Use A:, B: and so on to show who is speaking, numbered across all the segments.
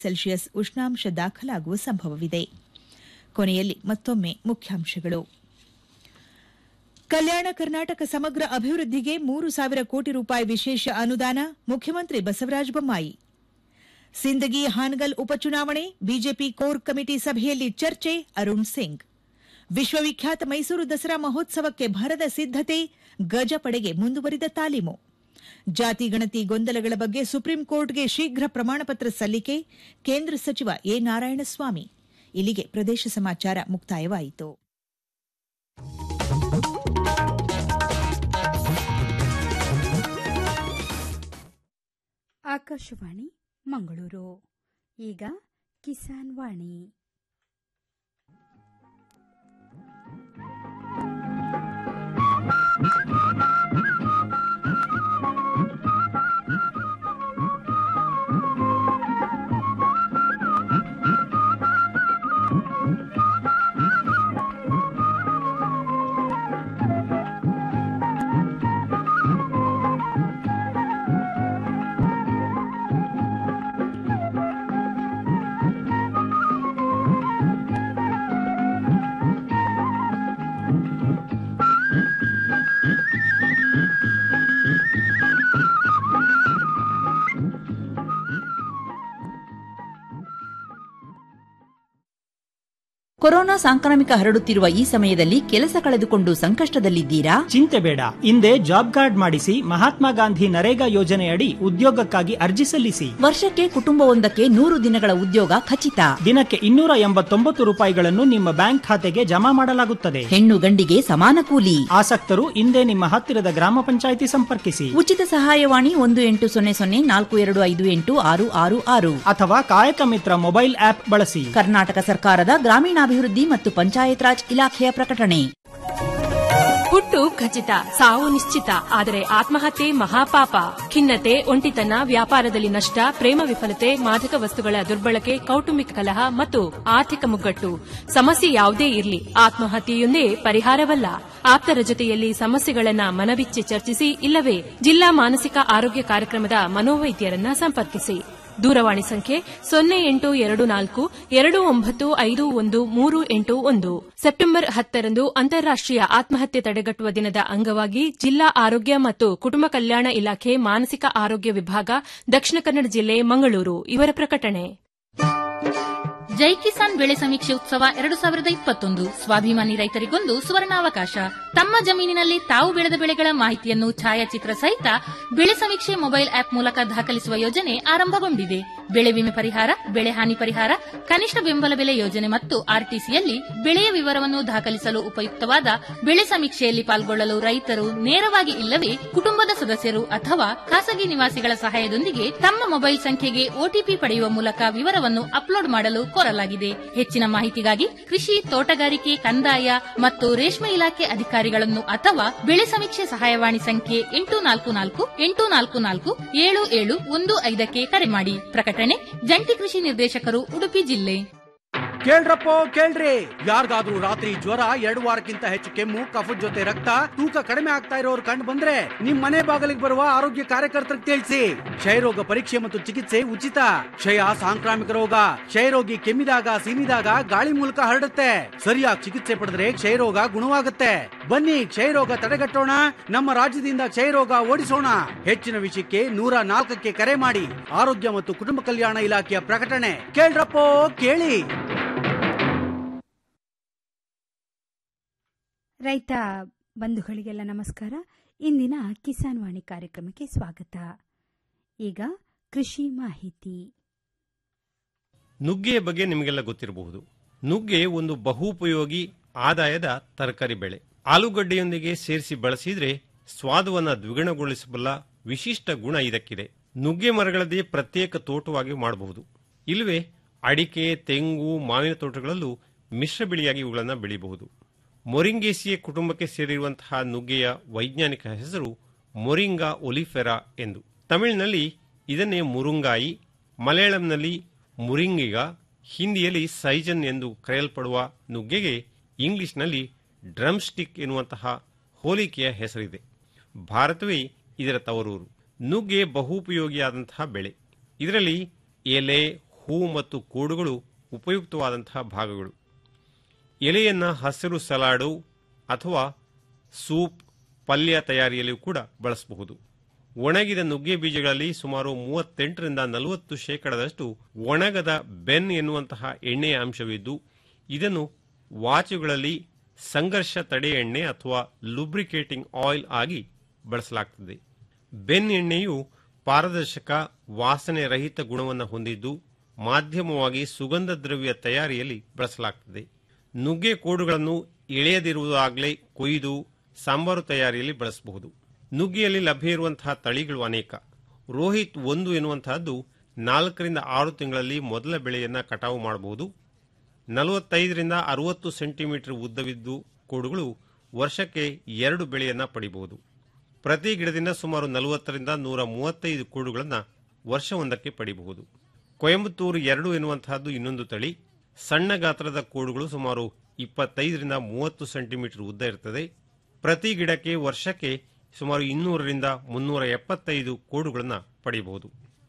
A: Celsius ಉಷ್ಣಾಂಶ ದಾಖಲಾಗುವ ಸಂಭವವಿದೆ ಕೊನೆಯಲ್ಲಿ ಮತ್ತೊಮ್ಮೆ ಮುಖ್ಯಾಂಶಗಳು ಕಲ್ಯಾಣ ಕರ್ನಾಟಕ ಸಮಗ್ರ ಅಭಿವೃದ್ಧಿಗೆ ಮೂರು ಸಾವಿರ ಕೋಟಿ ರೂಪಾಯಿ ವಿಶೇಷ ಅನುದಾನ ಮುಖ್ಯಮಂತ್ರಿ ಬಸವರಾಜ ಬೊಮ್ಮಾಯಿ ಸಿಂದಗಿ ಹಾನಗಲ್ ಉಪಚುನಾವಣೆ ಬಿಜೆಪಿ ಕೋರ್ ಕಮಿಟಿ ಸಭೆಯಲ್ಲಿ ಚರ್ಚೆ ಅರುಣ್ ಸಿಂಗ್ ವಿಶ್ವವಿಖ್ಯಾತ ಮೈಸೂರು ದಸರಾ ಮಹೋತ್ಸವಕ್ಕೆ ಭರದ ಸಿದ್ದತೆ ಗಜಪಡೆಗೆ ಮುಂದುವರಿದ ತಾಲೀಮು ಜಾತಿ ಗಣತಿ ಗೊಂದಲಗಳ ಬಗ್ಗೆ ಸುಪ್ರೀಂ ಕೋರ್ಟ್ಗೆ ಶೀಘ್ರ ಪ್ರಮಾಣಪತ್ರ ಸಲ್ಲಿಕೆ ಕೇಂದ್ರ ಸಚಿವ ಎ ನಾರಾಯಣಸ್ವಾಮಿ ಇಲ್ಲಿಗೆ ಪ್ರದೇಶ ಸಮಾಚಾರ ಮುಕ್ತಾಯವಾಯಿತು
B: ಆಕಾಶವಾಣಿ ಮಂಗಳೂರು ಈಗ ಕಿಸಾನ್ ವಾಣಿ
C: ಕೊರೋನಾ ಸಾಂಕ್ರಾಮಿಕ ಹರಡುತ್ತಿರುವ ಈ ಸಮಯದಲ್ಲಿ ಕೆಲಸ ಕಳೆದುಕೊಂಡು ಸಂಕಷ್ಟದಲ್ಲಿದ್ದೀರಾ
D: ಚಿಂತೆ ಬೇಡ ಹಿಂದೆ ಜಾಬ್ ಕಾರ್ಡ್ ಮಾಡಿಸಿ ಮಹಾತ್ಮ ಗಾಂಧಿ ನರೇಗಾ ಯೋಜನೆಯಡಿ ಉದ್ಯೋಗಕ್ಕಾಗಿ ಅರ್ಜಿ ಸಲ್ಲಿಸಿ
C: ವರ್ಷಕ್ಕೆ ಕುಟುಂಬವೊಂದಕ್ಕೆ ನೂರು ದಿನಗಳ ಉದ್ಯೋಗ ಖಚಿತ
D: ದಿನಕ್ಕೆ ಇನ್ನೂರ ಎಂಬತ್ತೊಂಬತ್ತು ರೂಪಾಯಿಗಳನ್ನು ನಿಮ್ಮ ಬ್ಯಾಂಕ್ ಖಾತೆಗೆ ಜಮಾ ಮಾಡಲಾಗುತ್ತದೆ
C: ಹೆಣ್ಣು ಗಂಡಿಗೆ ಸಮಾನ ಕೂಲಿ
D: ಆಸಕ್ತರು ಹಿಂದೆ ನಿಮ್ಮ ಹತ್ತಿರದ ಗ್ರಾಮ ಪಂಚಾಯಿತಿ ಸಂಪರ್ಕಿಸಿ
C: ಉಚಿತ ಸಹಾಯವಾಣಿ ಒಂದು ಎಂಟು ಸೊನ್ನೆ ಸೊನ್ನೆ ನಾಲ್ಕು ಎರಡು ಐದು ಎಂಟು ಆರು ಆರು ಆರು
D: ಅಥವಾ ಕಾಯಕ ಮಿತ್ರ ಮೊಬೈಲ್ ಆಪ್ ಬಳಸಿ
C: ಕರ್ನಾಟಕ ಸರ್ಕಾರದ ಗ್ರಾಮೀಣಾಭಿವೃದ್ಧಿ ಮತ್ತು ಪಂಚಾಯತ್ ರಾಜ್ ಇಲಾಖೆಯ ಪ್ರಕಟಣೆ
E: ಹುಟ್ಟು ಖಚಿತ ಸಾವು ನಿಶ್ಚಿತ ಆದರೆ ಆತ್ಮಹತ್ಯೆ ಮಹಾಪಾಪ ಖಿನ್ನತೆ ಒಂಟಿತನ ವ್ಯಾಪಾರದಲ್ಲಿ ನಷ್ಟ ಪ್ರೇಮ ವಿಫಲತೆ ಮಾದಕ ವಸ್ತುಗಳ ದುರ್ಬಳಕೆ ಕೌಟುಂಬಿಕ ಕಲಹ ಮತ್ತು ಆರ್ಥಿಕ ಮುಗ್ಗಟ್ಟು ಸಮಸ್ಯೆ ಯಾವುದೇ ಇರಲಿ ಆತ್ಮಹತ್ಯೆಯೊಂದೇ ಪರಿಹಾರವಲ್ಲ ಆಪ್ತರ ಜೊತೆಯಲ್ಲಿ ಸಮಸ್ಯೆಗಳನ್ನ ಮನವಿಚ್ಚಿ ಚರ್ಚಿಸಿ ಇಲ್ಲವೇ ಜಿಲ್ಲಾ ಮಾನಸಿಕ ಆರೋಗ್ಯ ಕಾರ್ಯಕ್ರಮದ ಮನೋವೈದ್ಯರನ್ನ ಸಂಪರ್ಕಿಸಿ ದೂರವಾಣಿ ಸಂಖ್ಯೆ ಸೊನ್ನೆ ಎಂಟು ಎರಡು ನಾಲ್ಕು ಎರಡು ಒಂಬತ್ತು ಐದು ಒಂದು ಮೂರು ಎಂಟು ಒಂದು ಸೆಪ್ಟೆಂಬರ್ ಹತ್ತರಂದು ಅಂತಾರಾಷ್ಟೀಯ ಆತ್ಮಹತ್ಯೆ ತಡೆಗಟ್ಟುವ ದಿನದ ಅಂಗವಾಗಿ ಜಿಲ್ಲಾ ಆರೋಗ್ಯ ಮತ್ತು ಕುಟುಂಬ ಕಲ್ಯಾಣ ಇಲಾಖೆ ಮಾನಸಿಕ ಆರೋಗ್ಯ ವಿಭಾಗ ದಕ್ಷಿಣ ಕನ್ನಡ ಜಿಲ್ಲೆ ಮಂಗಳೂರು ಇವರ ಪ್ರಕಟಣೆ
F: ಜೈ ಕಿಸಾನ್ ಬೆಳೆ ಸಮೀಕ್ಷೆ ಉತ್ಸವ ಎರಡು ಸಾವಿರದ ಇಪ್ಪತ್ತೊಂದು ಸ್ವಾಭಿಮಾನಿ ರೈತರಿಗೊಂದು ಸುವರ್ಣಾವಕಾಶ ತಮ್ಮ ಜಮೀನಿನಲ್ಲಿ ತಾವು ಬೆಳೆದ ಬೆಳೆಗಳ ಮಾಹಿತಿಯನ್ನು ಛಾಯಾಚಿತ್ರ ಸಹಿತ ಬೆಳೆ ಸಮೀಕ್ಷೆ ಮೊಬೈಲ್ ಆಪ್ ಮೂಲಕ ದಾಖಲಿಸುವ ಯೋಜನೆ ಆರಂಭಗೊಂಡಿದೆ ಬೆಳೆ ವಿಮೆ ಪರಿಹಾರ ಬೆಳೆ ಹಾನಿ ಪರಿಹಾರ ಕನಿಷ್ಠ ಬೆಂಬಲ ಬೆಲೆ ಯೋಜನೆ ಮತ್ತು ಆರ್ಟಿಸಿಯಲ್ಲಿ ಬೆಳೆಯ ವಿವರವನ್ನು ದಾಖಲಿಸಲು ಉಪಯುಕ್ತವಾದ ಬೆಳೆ ಸಮೀಕ್ಷೆಯಲ್ಲಿ ಪಾಲ್ಗೊಳ್ಳಲು ರೈತರು ನೇರವಾಗಿ ಇಲ್ಲವೇ ಕುಟುಂಬದ ಸದಸ್ಯರು ಅಥವಾ ಖಾಸಗಿ ನಿವಾಸಿಗಳ ಸಹಾಯದೊಂದಿಗೆ ತಮ್ಮ ಮೊಬೈಲ್ ಸಂಖ್ಯೆಗೆ ಒಟಿಪಿ ಪಡೆಯುವ ಮೂಲಕ ವಿವರವನ್ನು ಅಪ್ಲೋಡ್ ಮಾಡಲು ಕೋರಲಾಗಿದೆ ಹೆಚ್ಚಿನ ಮಾಹಿತಿಗಾಗಿ ಕೃಷಿ ತೋಟಗಾರಿಕೆ ಕಂದಾಯ ಮತ್ತು ರೇಷ್ಮೆ ಇಲಾಖೆ ಅಧಿಕಾರಿಗಳನ್ನು ಅಥವಾ ಬೆಳೆ ಸಮೀಕ್ಷೆ ಸಹಾಯವಾಣಿ ಸಂಖ್ಯೆ ಎಂಟು ನಾಲ್ಕು ನಾಲ್ಕು ಎಂಟು ನಾಲ್ಕು ನಾಲ್ಕು ಏಳು ಏಳು ಒಂದು ಐದಕ್ಕೆ ಕರೆ ಮಾಡಿ ಪ್ರಕಟಣೆ ಜಂಟಿ ಕೃಷಿ ನಿರ್ದೇಶಕರು ಉಡುಪಿ ಜಿಲ್ಲೆ
G: ಕೇಳ್ರಪ್ಪೋ ಕೇಳ್ರಿ ಯಾರಿಗಾದ್ರೂ ರಾತ್ರಿ ಜ್ವರ ಎರಡು ವಾರಕ್ಕಿಂತ ಹೆಚ್ಚು ಕೆಮ್ಮು ಕಫದ ಜೊತೆ ರಕ್ತ ತೂಕ ಕಡಿಮೆ ಆಗ್ತಾ ಇರೋರು ಕಂಡು ಬಂದ್ರೆ ನಿಮ್ ಮನೆ ಬಾಗಿಲಿಗೆ ಬರುವ ಆರೋಗ್ಯ ಕಾರ್ಯಕರ್ತರಿಗೆ ತಿಳಿಸಿ ಕ್ಷಯರೋಗ ಪರೀಕ್ಷೆ ಮತ್ತು ಚಿಕಿತ್ಸೆ ಉಚಿತ ಕ್ಷಯ ಸಾಂಕ್ರಾಮಿಕ ರೋಗ ಕ್ಷಯರೋಗಿ ಕೆಮ್ಮಿದಾಗ ಸೀನಿದಾಗ ಗಾಳಿ ಮೂಲಕ ಹರಡುತ್ತೆ ಸರಿಯಾಗಿ ಚಿಕಿತ್ಸೆ ಪಡೆದ್ರೆ ಕ್ಷಯರೋಗ ಗುಣವಾಗುತ್ತೆ ಬನ್ನಿ ಕ್ಷಯರೋಗ ತಡೆಗಟ್ಟೋಣ ನಮ್ಮ ರಾಜ್ಯದಿಂದ ಕ್ಷಯರೋಗ ಓಡಿಸೋಣ ಹೆಚ್ಚಿನ ವಿಷಯಕ್ಕೆ ನೂರ ನಾಲ್ಕಕ್ಕೆ ಕರೆ ಮಾಡಿ ಆರೋಗ್ಯ ಮತ್ತು ಕುಟುಂಬ ಕಲ್ಯಾಣ ಇಲಾಖೆಯ ಪ್ರಕಟಣೆ ಕೇಳ್ರಪ್ಪೋ ಕೇಳಿ
B: ರೈತ ಬಂಧುಗಳಿಗೆಲ್ಲ ನಮಸ್ಕಾರ ಇಂದಿನ ಕಿಸಾನ್ ವಾಣಿ ಕಾರ್ಯಕ್ರಮಕ್ಕೆ ಸ್ವಾಗತ ಈಗ ಕೃಷಿ ಮಾಹಿತಿ
H: ನುಗ್ಗೆಯ ಬಗ್ಗೆ ನಿಮಗೆಲ್ಲ ಗೊತ್ತಿರಬಹುದು ನುಗ್ಗೆ ಒಂದು ಬಹುಪಯೋಗಿ ಆದಾಯದ ತರಕಾರಿ ಬೆಳೆ ಆಲೂಗಡ್ಡೆಯೊಂದಿಗೆ ಸೇರಿಸಿ ಬಳಸಿದ್ರೆ ಸ್ವಾದವನ್ನ ದ್ವಿಗುಣಗೊಳಿಸಬಲ್ಲ ವಿಶಿಷ್ಟ ಗುಣ ಇದಕ್ಕಿದೆ ನುಗ್ಗೆ ಮರಗಳದ್ದೇ ಪ್ರತ್ಯೇಕ ತೋಟವಾಗಿ ಮಾಡಬಹುದು ಇಲ್ಲವೇ ಅಡಿಕೆ ತೆಂಗು ಮಾವಿನ ತೋಟಗಳಲ್ಲೂ ಮಿಶ್ರ ಬೆಳೆಯಾಗಿ ಇವುಗಳನ್ನು ಬೆಳೆಯಬಹುದು ಮೊರಿಂಗೇಸಿಯ ಕುಟುಂಬಕ್ಕೆ ಸೇರಿರುವಂತಹ ನುಗ್ಗೆಯ ವೈಜ್ಞಾನಿಕ ಹೆಸರು ಮೊರಿಂಗಾ ಒಲಿಫೆರಾ ಎಂದು ತಮಿಳಿನಲ್ಲಿ ಇದನ್ನೇ ಮುರುಂಗಾಯಿ ಮಲಯಾಳಂನಲ್ಲಿ ಮುರಿಂಗಿಗ ಹಿಂದಿಯಲ್ಲಿ ಸೈಜನ್ ಎಂದು ಕರೆಯಲ್ಪಡುವ ನುಗ್ಗೆಗೆ ಇಂಗ್ಲಿಷ್ನಲ್ಲಿ ಡ್ರಮ್ ಸ್ಟಿಕ್ ಎನ್ನುವಂತಹ ಹೋಲಿಕೆಯ ಹೆಸರಿದೆ ಭಾರತವೇ ಇದರ ತವರೂರು ನುಗ್ಗೆ ಬಹುಪಯೋಗಿಯಾದಂತಹ ಬೆಳೆ ಇದರಲ್ಲಿ ಎಲೆ ಹೂ ಮತ್ತು ಕೋಡುಗಳು ಉಪಯುಕ್ತವಾದಂತಹ ಭಾಗಗಳು ಎಲೆಯನ್ನು ಹಸಿರು ಸಲಾಡು ಅಥವಾ ಸೂಪ್ ಪಲ್ಯ ತಯಾರಿಯಲ್ಲಿಯೂ ಕೂಡ ಬಳಸಬಹುದು ಒಣಗಿದ ನುಗ್ಗೆ ಬೀಜಗಳಲ್ಲಿ ಸುಮಾರು ಮೂವತ್ತೆಂಟರಿಂದ ನಲವತ್ತು ಶೇಕಡದಷ್ಟು ಒಣಗದ ಬೆನ್ ಎನ್ನುವಂತಹ ಎಣ್ಣೆಯ ಅಂಶವಿದ್ದು ಇದನ್ನು ವಾಚುಗಳಲ್ಲಿ ಸಂಘರ್ಷ ತಡೆ ಎಣ್ಣೆ ಅಥವಾ ಲುಬ್ರಿಕೇಟಿಂಗ್ ಆಯಿಲ್ ಆಗಿ ಬಳಸಲಾಗುತ್ತದೆ ಬೆನ್ ಎಣ್ಣೆಯು ಪಾರದರ್ಶಕ ವಾಸನೆ ರಹಿತ ಗುಣವನ್ನು ಹೊಂದಿದ್ದು ಮಾಧ್ಯಮವಾಗಿ ಸುಗಂಧ ದ್ರವ್ಯ ತಯಾರಿಯಲ್ಲಿ ಬಳಸಲಾಗುತ್ತದೆ ನುಗ್ಗೆ ಕೋಡುಗಳನ್ನು ಎಳೆಯದಿರುವುದಾಗಲೇ ಕೊಯ್ದು ಸಾಂಬಾರು ತಯಾರಿಯಲ್ಲಿ ಬಳಸಬಹುದು ನುಗ್ಗೆಯಲ್ಲಿ ಲಭ್ಯ ಇರುವಂತಹ ತಳಿಗಳು ಅನೇಕ ರೋಹಿತ್ ಒಂದು ಎನ್ನುವಂತಹದ್ದು ನಾಲ್ಕರಿಂದ ಆರು ತಿಂಗಳಲ್ಲಿ ಮೊದಲ ಬೆಳೆಯನ್ನ ಕಟಾವು ಮಾಡಬಹುದು ನಲವತ್ತೈದರಿಂದ ಅರವತ್ತು ಸೆಂಟಿಮೀಟರ್ ಉದ್ದವಿದ್ದು ಕೋಡುಗಳು ವರ್ಷಕ್ಕೆ ಎರಡು ಬೆಳೆಯನ್ನ ಪಡಿಬಹುದು ಪ್ರತಿ ಗಿಡದಿಂದ ಸುಮಾರು ನಲವತ್ತರಿಂದ ನೂರ ಮೂವತ್ತೈದು ಕೋಡುಗಳನ್ನು ವರ್ಷವೊಂದಕ್ಕೆ ಪಡಿಬಹುದು ಕೊಯಂಬತ್ತೂರು ಎರಡು ಎನ್ನುವಂತಹದ್ದು ಇನ್ನೊಂದು ತಳಿ ಸಣ್ಣ ಗಾತ್ರದ ಕೋಡುಗಳು ಸುಮಾರು ಇಪ್ಪತ್ತೈದರಿಂದ ಮೂವತ್ತು ಸೆಂಟಿಮೀಟರ್ ಉದ್ದ ಇರುತ್ತದೆ ಪ್ರತಿ ಗಿಡಕ್ಕೆ ವರ್ಷಕ್ಕೆ ಸುಮಾರು ಇನ್ನೂರರಿಂದ ಮುನ್ನೂರ ಎಪ್ಪತ್ತೈದು ಕೋಡುಗಳನ್ನು ಪಡೆಯಬಹುದು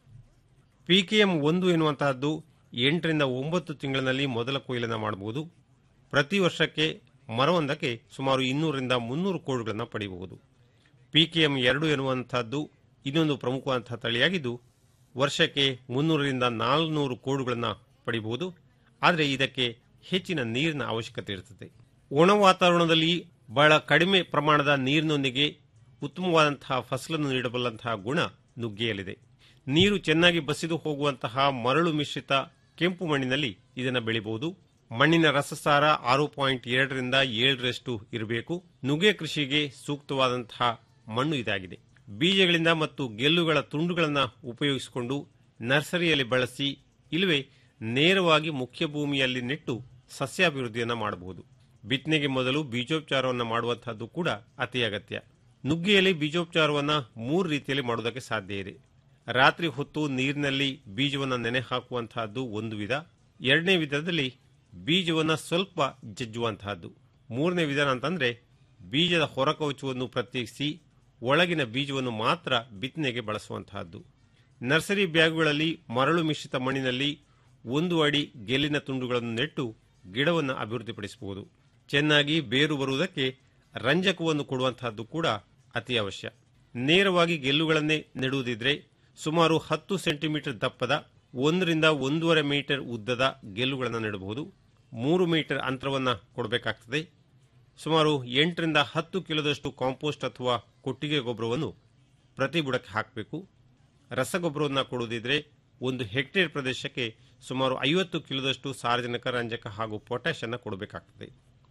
H: ಪಿಕೆಎಂ ಒಂದು ಎನ್ನುವಂತಹದ್ದು ಎಂಟರಿಂದ ಒಂಬತ್ತು ತಿಂಗಳಿನಲ್ಲಿ ಮೊದಲ ಕೊಯ್ಲನ್ನು ಮಾಡಬಹುದು ಪ್ರತಿ ವರ್ಷಕ್ಕೆ ಮರವೊಂದಕ್ಕೆ ಸುಮಾರು ಇನ್ನೂರರಿಂದ ಮುನ್ನೂರು ಕೋಡುಗಳನ್ನು ಪಡೆಯಬಹುದು ಪಿಕೆಎಂ ಎರಡು ಎನ್ನುವಂತಹದ್ದು ಇನ್ನೊಂದು ಪ್ರಮುಖವಾದಂತಹ ತಳಿಯಾಗಿದ್ದು ವರ್ಷಕ್ಕೆ ಮುನ್ನೂರರಿಂದ ನಾಲ್ನೂರು ಕೋಡುಗಳನ್ನು ಪಡೆಯಬಹುದು ಆದರೆ ಇದಕ್ಕೆ ಹೆಚ್ಚಿನ ನೀರಿನ ಅವಶ್ಯಕತೆ ಇರುತ್ತದೆ ಒಣ ವಾತಾವರಣದಲ್ಲಿ ಬಹಳ ಕಡಿಮೆ ಪ್ರಮಾಣದ ನೀರಿನೊಂದಿಗೆ ಉತ್ತಮವಾದಂತಹ ಫಸಲನ್ನು ನೀಡಬಲ್ಲಂತಹ ಗುಣ ನುಗ್ಗೆಯಲ್ಲಿದೆ ನೀರು ಚೆನ್ನಾಗಿ ಬಸಿದು ಹೋಗುವಂತಹ ಮರಳು ಮಿಶ್ರಿತ ಕೆಂಪು ಮಣ್ಣಿನಲ್ಲಿ ಇದನ್ನು ಬೆಳೆಯಬಹುದು ಮಣ್ಣಿನ ರಸಸಾರ ಆರು ಪಾಯಿಂಟ್ ಎರಡರಿಂದ ಏಳರಷ್ಟು ಇರಬೇಕು ನುಗ್ಗೆ ಕೃಷಿಗೆ ಸೂಕ್ತವಾದಂತಹ ಮಣ್ಣು ಇದಾಗಿದೆ ಬೀಜಗಳಿಂದ ಮತ್ತು ಗೆಲ್ಲುಗಳ ತುಂಡುಗಳನ್ನು ಉಪಯೋಗಿಸಿಕೊಂಡು ನರ್ಸರಿಯಲ್ಲಿ ಬಳಸಿ ಇಲ್ಲವೇ ನೇರವಾಗಿ ಮುಖ್ಯ ಭೂಮಿಯಲ್ಲಿ ನೆಟ್ಟು ಸಸ್ಯಾಭಿವೃದ್ಧಿಯನ್ನು ಮಾಡಬಹುದು ಬಿತ್ತನೆಗೆ ಮೊದಲು ಬೀಜೋಪಚಾರವನ್ನು ಮಾಡುವಂತಹದ್ದು ಕೂಡ ಅತಿ ಅಗತ್ಯ ನುಗ್ಗೆಯಲ್ಲಿ ಬೀಜೋಪಚಾರವನ್ನು ಮೂರು ರೀತಿಯಲ್ಲಿ ಮಾಡುವುದಕ್ಕೆ ಸಾಧ್ಯ ಇದೆ ರಾತ್ರಿ ಹೊತ್ತು ನೀರಿನಲ್ಲಿ ಬೀಜವನ್ನು ನೆನೆ ಹಾಕುವಂತಹದ್ದು ಒಂದು ವಿಧ ಎರಡನೇ ವಿಧದಲ್ಲಿ ಬೀಜವನ್ನು ಸ್ವಲ್ಪ ಜಜ್ಜುವಂತಹದ್ದು ಮೂರನೇ ವಿಧಾನ ಅಂತಂದ್ರೆ ಬೀಜದ ಹೊರಕವಚವನ್ನು ಪ್ರತ್ಯೇಕಿಸಿ ಒಳಗಿನ ಬೀಜವನ್ನು ಮಾತ್ರ ಬಿತ್ತನೆಗೆ ಬಳಸುವಂತಹದ್ದು ನರ್ಸರಿ ಬ್ಯಾಗುಗಳಲ್ಲಿ ಮರಳು ಮಿಶ್ರಿತ ಮಣ್ಣಿನಲ್ಲಿ ಒಂದು ಅಡಿ ಗೆಲ್ಲಿನ ತುಂಡುಗಳನ್ನು ನೆಟ್ಟು ಗಿಡವನ್ನು ಅಭಿವೃದ್ಧಿಪಡಿಸಬಹುದು ಚೆನ್ನಾಗಿ ಬೇರು ಬರುವುದಕ್ಕೆ ರಂಜಕವನ್ನು ಕೊಡುವಂತಹದ್ದು ಕೂಡ ಅತಿ ಅವಶ್ಯ ನೇರವಾಗಿ ಗೆಲ್ಲುಗಳನ್ನೇ ನೆಡುವುದಿದ್ರೆ ಸುಮಾರು ಹತ್ತು ಸೆಂಟಿಮೀಟರ್ ದಪ್ಪದ ಒಂದರಿಂದ ಒಂದೂವರೆ ಮೀಟರ್ ಉದ್ದದ ಗೆಲ್ಲುಗಳನ್ನು ನೆಡಬಹುದು ಮೂರು ಮೀಟರ್ ಅಂತರವನ್ನು ಕೊಡಬೇಕಾಗ್ತದೆ ಸುಮಾರು ಎಂಟರಿಂದ ಹತ್ತು ಕಿಲೋದಷ್ಟು ಕಾಂಪೋಸ್ಟ್ ಅಥವಾ ಕೊಟ್ಟಿಗೆ ಗೊಬ್ಬರವನ್ನು ಪ್ರತಿ ಬುಡಕ್ಕೆ ಹಾಕಬೇಕು ರಸಗೊಬ್ಬರವನ್ನು ಕೊಡುವುದಿದ್ರೆ ಒಂದು ಹೆಕ್ಟೇರ್ ಪ್ರದೇಶಕ್ಕೆ ಸುಮಾರು ಐವತ್ತು ಕಿಲೋದಷ್ಟು ಸಾರ್ವಜನಿಕ ರಂಜಕ ಹಾಗೂ ಪೊಟ್ಯಾಷ್ ಅನ್ನು ಕೊಡಬೇಕಾಗ್ತದೆ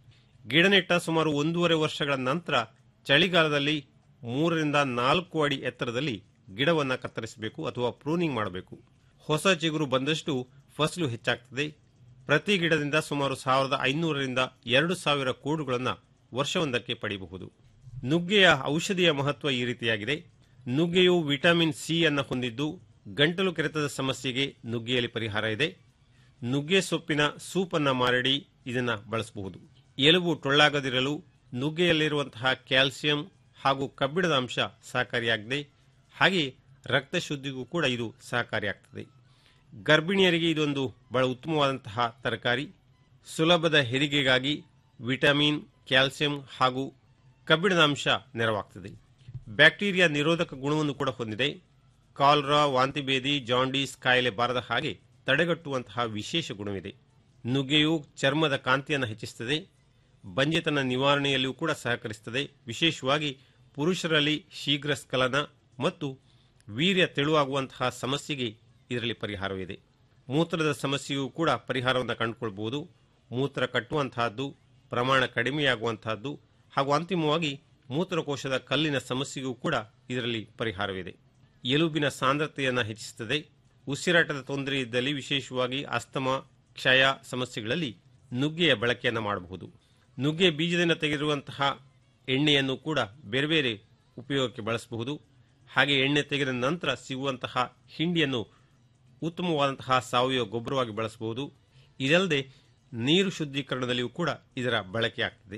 H: ಗಿಡ ನೆಟ್ಟ ಸುಮಾರು ಒಂದೂವರೆ ವರ್ಷಗಳ ನಂತರ ಚಳಿಗಾಲದಲ್ಲಿ ಮೂರರಿಂದ ನಾಲ್ಕು ಅಡಿ ಎತ್ತರದಲ್ಲಿ ಗಿಡವನ್ನು ಕತ್ತರಿಸಬೇಕು ಅಥವಾ ಪ್ರೂನಿಂಗ್ ಮಾಡಬೇಕು ಹೊಸ ಚಿಗುರು ಬಂದಷ್ಟು ಫಸಲು ಹೆಚ್ಚಾಗ್ತದೆ ಪ್ರತಿ ಗಿಡದಿಂದ ಸುಮಾರು ಸಾವಿರದ ಐನೂರರಿಂದ ಎರಡು ಸಾವಿರ ಕೋಡುಗಳನ್ನು ವರ್ಷವೊಂದಕ್ಕೆ ಪಡೆಯಬಹುದು ನುಗ್ಗೆಯ ಔಷಧಿಯ ಮಹತ್ವ ಈ ರೀತಿಯಾಗಿದೆ ನುಗ್ಗೆಯು ವಿಟಮಿನ್ ಸಿ ಅನ್ನು ಹೊಂದಿದ್ದು ಗಂಟಲು ಕೆರೆತದ ಸಮಸ್ಯೆಗೆ ನುಗ್ಗೆಯಲ್ಲಿ ಪರಿಹಾರ ಇದೆ ನುಗ್ಗೆ ಸೊಪ್ಪಿನ ಸೂಪ್ ಅನ್ನ ಮಾರಡಿ ಇದನ್ನ ಬಳಸಬಹುದು ಎಲುಬು ಟೊಳ್ಳಾಗದಿರಲು ನುಗ್ಗೆಯಲ್ಲಿರುವಂತಹ ಕ್ಯಾಲ್ಸಿಯಂ ಹಾಗೂ ಕಬ್ಬಿಣದ ಅಂಶ ಸಹಕಾರಿಯಾಗಿದೆ ಹಾಗೆ ರಕ್ತ ಶುದ್ಧಿಗೂ ಕೂಡ ಇದು ಸಹಕಾರಿಯಾಗ್ತದೆ ಗರ್ಭಿಣಿಯರಿಗೆ ಇದೊಂದು ಬಹಳ ಉತ್ತಮವಾದಂತಹ ತರಕಾರಿ ಸುಲಭದ ಹೆರಿಗೆಗಾಗಿ ವಿಟಮಿನ್ ಕ್ಯಾಲ್ಸಿಯಂ ಹಾಗೂ ಕಬ್ಬಿಣದ ಅಂಶ ನೆರವಾಗ್ತದೆ ಬ್ಯಾಕ್ಟೀರಿಯಾ ನಿರೋಧಕ ಗುಣವನ್ನು ಕೂಡ ಹೊಂದಿದೆ ಕಾಲ್ರಾ ವಾಂತಿಭೇದಿ ಜಾಂಡೀಸ್ ಕಾಯಿಲೆ ಬಾರದ ಹಾಗೆ ತಡೆಗಟ್ಟುವಂತಹ ವಿಶೇಷ ಗುಣವಿದೆ ನುಗ್ಗೆಯು ಚರ್ಮದ ಕಾಂತಿಯನ್ನು ಹೆಚ್ಚಿಸುತ್ತದೆ ಬಂಜೆತನ ನಿವಾರಣೆಯಲ್ಲಿಯೂ ಕೂಡ ಸಹಕರಿಸುತ್ತದೆ ವಿಶೇಷವಾಗಿ ಪುರುಷರಲ್ಲಿ ಶೀಘ್ರ ಸ್ಖಲನ ಮತ್ತು ವೀರ್ಯ ತೆಳುವಾಗುವಂತಹ ಸಮಸ್ಯೆಗೆ ಇದರಲ್ಲಿ ಪರಿಹಾರವಿದೆ ಮೂತ್ರದ ಸಮಸ್ಯೆಯೂ ಕೂಡ ಪರಿಹಾರವನ್ನು ಕಂಡುಕೊಳ್ಬಹುದು ಮೂತ್ರ ಕಟ್ಟುವಂತಹದ್ದು ಪ್ರಮಾಣ ಕಡಿಮೆಯಾಗುವಂತಹದ್ದು ಹಾಗೂ ಅಂತಿಮವಾಗಿ ಮೂತ್ರಕೋಶದ ಕಲ್ಲಿನ ಸಮಸ್ಯೆಗೂ ಕೂಡ ಇದರಲ್ಲಿ ಪರಿಹಾರವಿದೆ ಎಲುಬಿನ ಸಾಂದ್ರತೆಯನ್ನು ಹೆಚ್ಚಿಸುತ್ತದೆ ಉಸಿರಾಟದ ತೊಂದರೆ ಇದ್ದಲ್ಲಿ ವಿಶೇಷವಾಗಿ ಅಸ್ತಮ ಕ್ಷಯ ಸಮಸ್ಯೆಗಳಲ್ಲಿ ನುಗ್ಗೆಯ ಬಳಕೆಯನ್ನು ಮಾಡಬಹುದು ನುಗ್ಗೆ ಬೀಜದಿಂದ ತೆಗೆದಿರುವಂತಹ ಎಣ್ಣೆಯನ್ನು ಕೂಡ ಬೇರೆ ಬೇರೆ ಉಪಯೋಗಕ್ಕೆ ಬಳಸಬಹುದು ಹಾಗೆ ಎಣ್ಣೆ ತೆಗೆದ ನಂತರ ಸಿಗುವಂತಹ ಹಿಂಡಿಯನ್ನು ಉತ್ತಮವಾದಂತಹ ಸಾವಯವ ಗೊಬ್ಬರವಾಗಿ ಬಳಸಬಹುದು ಇದಲ್ಲದೆ ನೀರು ಶುದ್ಧೀಕರಣದಲ್ಲಿಯೂ ಕೂಡ ಇದರ ಬಳಕೆಯಾಗ್ತದೆ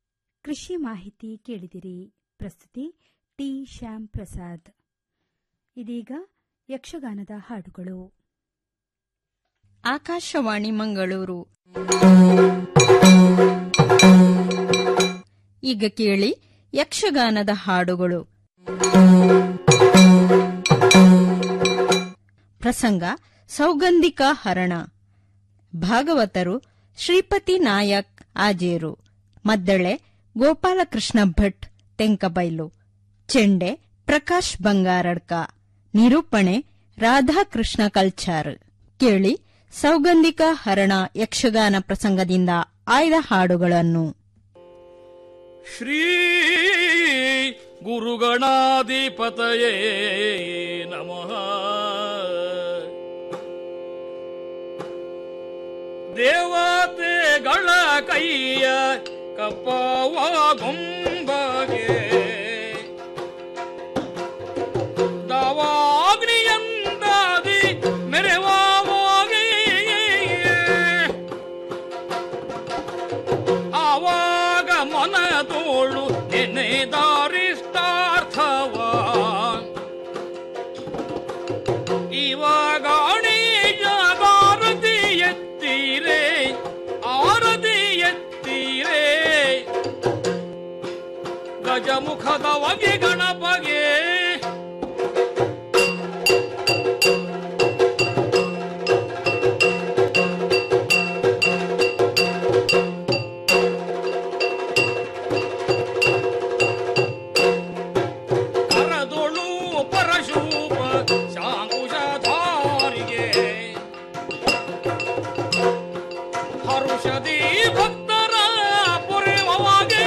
B: ಕೃಷಿ ಮಾಹಿತಿ ಕೇಳಿದಿರಿ ಪ್ರಸ್ತುತಿ ಟಿ ಶ್ಯಾಮ್ ಪ್ರಸಾದ್ ಇದೀಗ ಯಕ್ಷಗಾನದ ಹಾಡುಗಳು
I: ಆಕಾಶವಾಣಿ ಮಂಗಳೂರು ಈಗ ಕೇಳಿ ಯಕ್ಷಗಾನದ ಹಾಡುಗಳು ಪ್ರಸಂಗ ಸೌಗಂಧಿಕ ಹರಣ ಭಾಗವತರು ಶ್ರೀಪತಿ ನಾಯಕ್ ಆಜೇರು ಮದ್ದಳೆ ಗೋಪಾಲಕೃಷ್ಣ ಭಟ್ ತೆಂಕಬೈಲು ಚೆಂಡೆ ಪ್ರಕಾಶ್ ಬಂಗಾರಡ್ಕ ನಿರೂಪಣೆ ರಾಧಾಕೃಷ್ಣ ಕಲ್ಚಾರ್ ಕೇಳಿ ಸೌಗಂಧಿಕ ಹರಣ ಯಕ್ಷಗಾನ ಪ್ರಸಂಗದಿಂದ ಆಯ್ದ ಹಾಡುಗಳನ್ನು
J: ಶ್ರೀ ಗುರುಗಣಾಧಿಪತಯೇ ನಮಃ ದೇವತೆಗಳ ಕೈಯ ಕಪ್ಪವ ಗೊಂಬಗೆ ದವಾಗ್ನಿಯಂದಾದಿ ಮೆರೆವಾಗೆ ಆವಾಗ ಮನ ತೋಳು ಎನ್ನೆದಾರಿಷ್ಟಾರ್ಥವ ಇವಾಗ ಅಣಿಯಾರತಿ ಎತ್ತೀರೆ ಆರತಿ ಎತ್ತೀರೆ ಗಜಮುಖದ ವಗೆ ಗಣಪಗೆ ಕರದೊಳು ಪರಶೂಪ ಶಾಂಕುಶಧಾರಿಗೆ ಹರುಷದಿ ಭಕ್ತರ ಪುರವಾಗಿ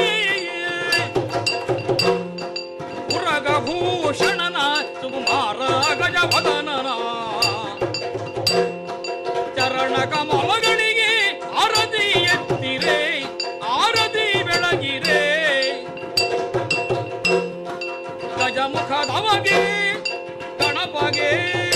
J: ಪುರಗಭೂಷಣನ ಸುಕುಮಾರ ಗಜವದನನ ಚರಣ ಕಮಲಗಳಿಗೆ ಆರತಿ ಎತ್ತಿರೆ ಆರತಿ ಬೆಳಗಿರೆ ಗಜಮುಖದವಗೆ ಗಣಪಗೆ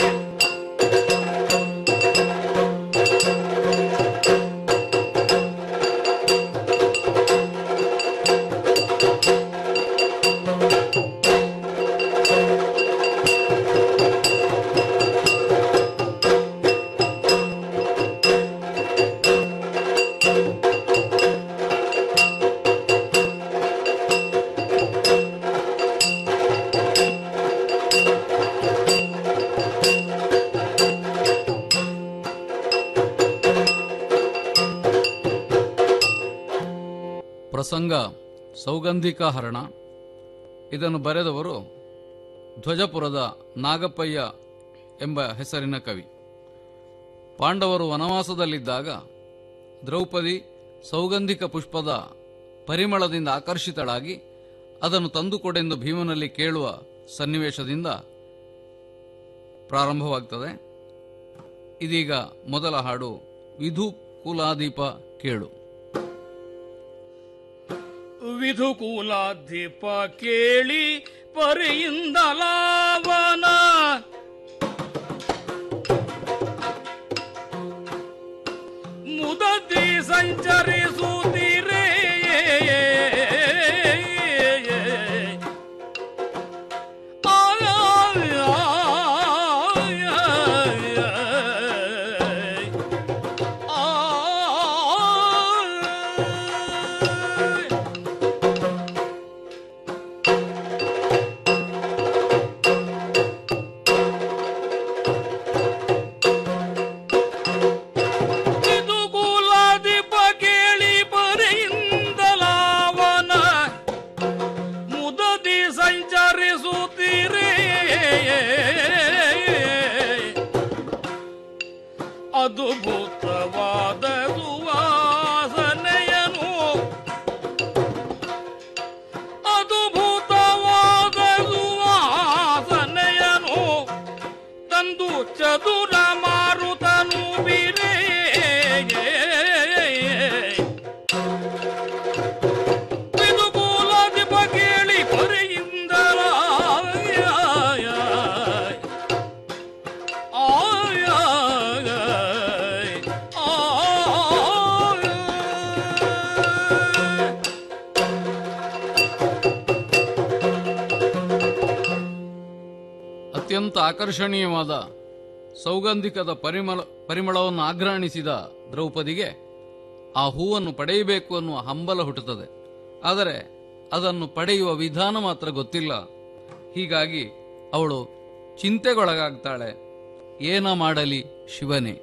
K: ಪ್ರಸಂಗ ಸೌಗಂಧಿಕ ಹರಣ ಇದನ್ನು ಬರೆದವರು ಧ್ವಜಪುರದ ನಾಗಪ್ಪಯ್ಯ ಎಂಬ ಹೆಸರಿನ ಕವಿ ಪಾಂಡವರು ವನವಾಸದಲ್ಲಿದ್ದಾಗ ದ್ರೌಪದಿ ಸೌಗಂಧಿಕ ಪುಷ್ಪದ ಪರಿಮಳದಿಂದ ಆಕರ್ಷಿತಳಾಗಿ ಅದನ್ನು ತಂದುಕೊಡೆಂದು ಭೀಮನಲ್ಲಿ ಕೇಳುವ ಸನ್ನಿವೇಶದಿಂದ ಪ್ರಾರಂಭವಾಗ್ತದೆ ಇದೀಗ ಮೊದಲ ಹಾಡು ವಿಧು ಕುಲಾದೀಪ ಕೇಳು
J: ವಿಧುಕುಲಾಧಿಪ ಕೇಳಿ ಪರಿಯಿಂದ ಲಾವನ ಮುದತಿ ಸಂಚರಿಸುತ್ತೀರೇ ಇದು ಕುಲಾಧಿಪ ಕೇಳಿ ಬರೆಯಿಂದಲಾವನ ಮುದದಿ ಸಂಚರಿಸುತ್ತೀರೇ ಅದ್ಭುತವಾದ ಸುವಾಸನೆಯನು ಅದ್ಭುತವಾದ ಸುವಾಸನೆಯನು ತಂದು ಚದುರ ಮಾರುತನು ಬಿರೇ ಇದು ಕೂಲಾಧಿಪ ಕೇಳಿ ಹೊರೆಯಿಂದಲ
K: ಅತ್ಯಂತ ಆಕರ್ಷಣೀಯವಾದ ಸೌಗಂಧಿಕದ ಪರಿಮಳ ಪರಿಮಳವನ್ನು ಆಘ್ರಾಣಿಸಿದ ದ್ರೌಪದಿಗೆ ಆ ಹೂವನ್ನು ಪಡೆಯಬೇಕು ಅನ್ನುವ ಹಂಬಲ ಹುಟ್ಟುತ್ತದೆ ಆದರೆ ಅದನ್ನು ಪಡೆಯುವ ವಿಧಾನ ಮಾತ್ರ ಗೊತ್ತಿಲ್ಲ ಹೀಗಾಗಿ ಅವಳು ಚಿಂತೆಗೊಳಗಾಗ್ತಾಳೆ ಏನ ಮಾಡಲಿ ಶಿವನೇ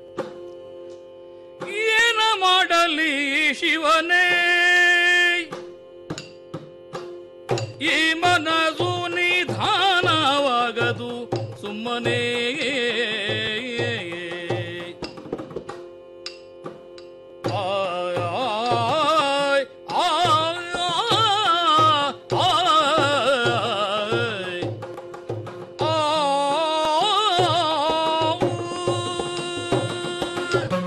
J: ಏನ ಮಾಡಲಿ ಶಿವನೇ ಈ ಮನಸ್ಸು ನಿಧಾನವಾಗದು ಸುಮ್ಮನೆ ಆಯ್, ಆಯ್, ಆಯ್, ಆಯ್, ಆಯ್.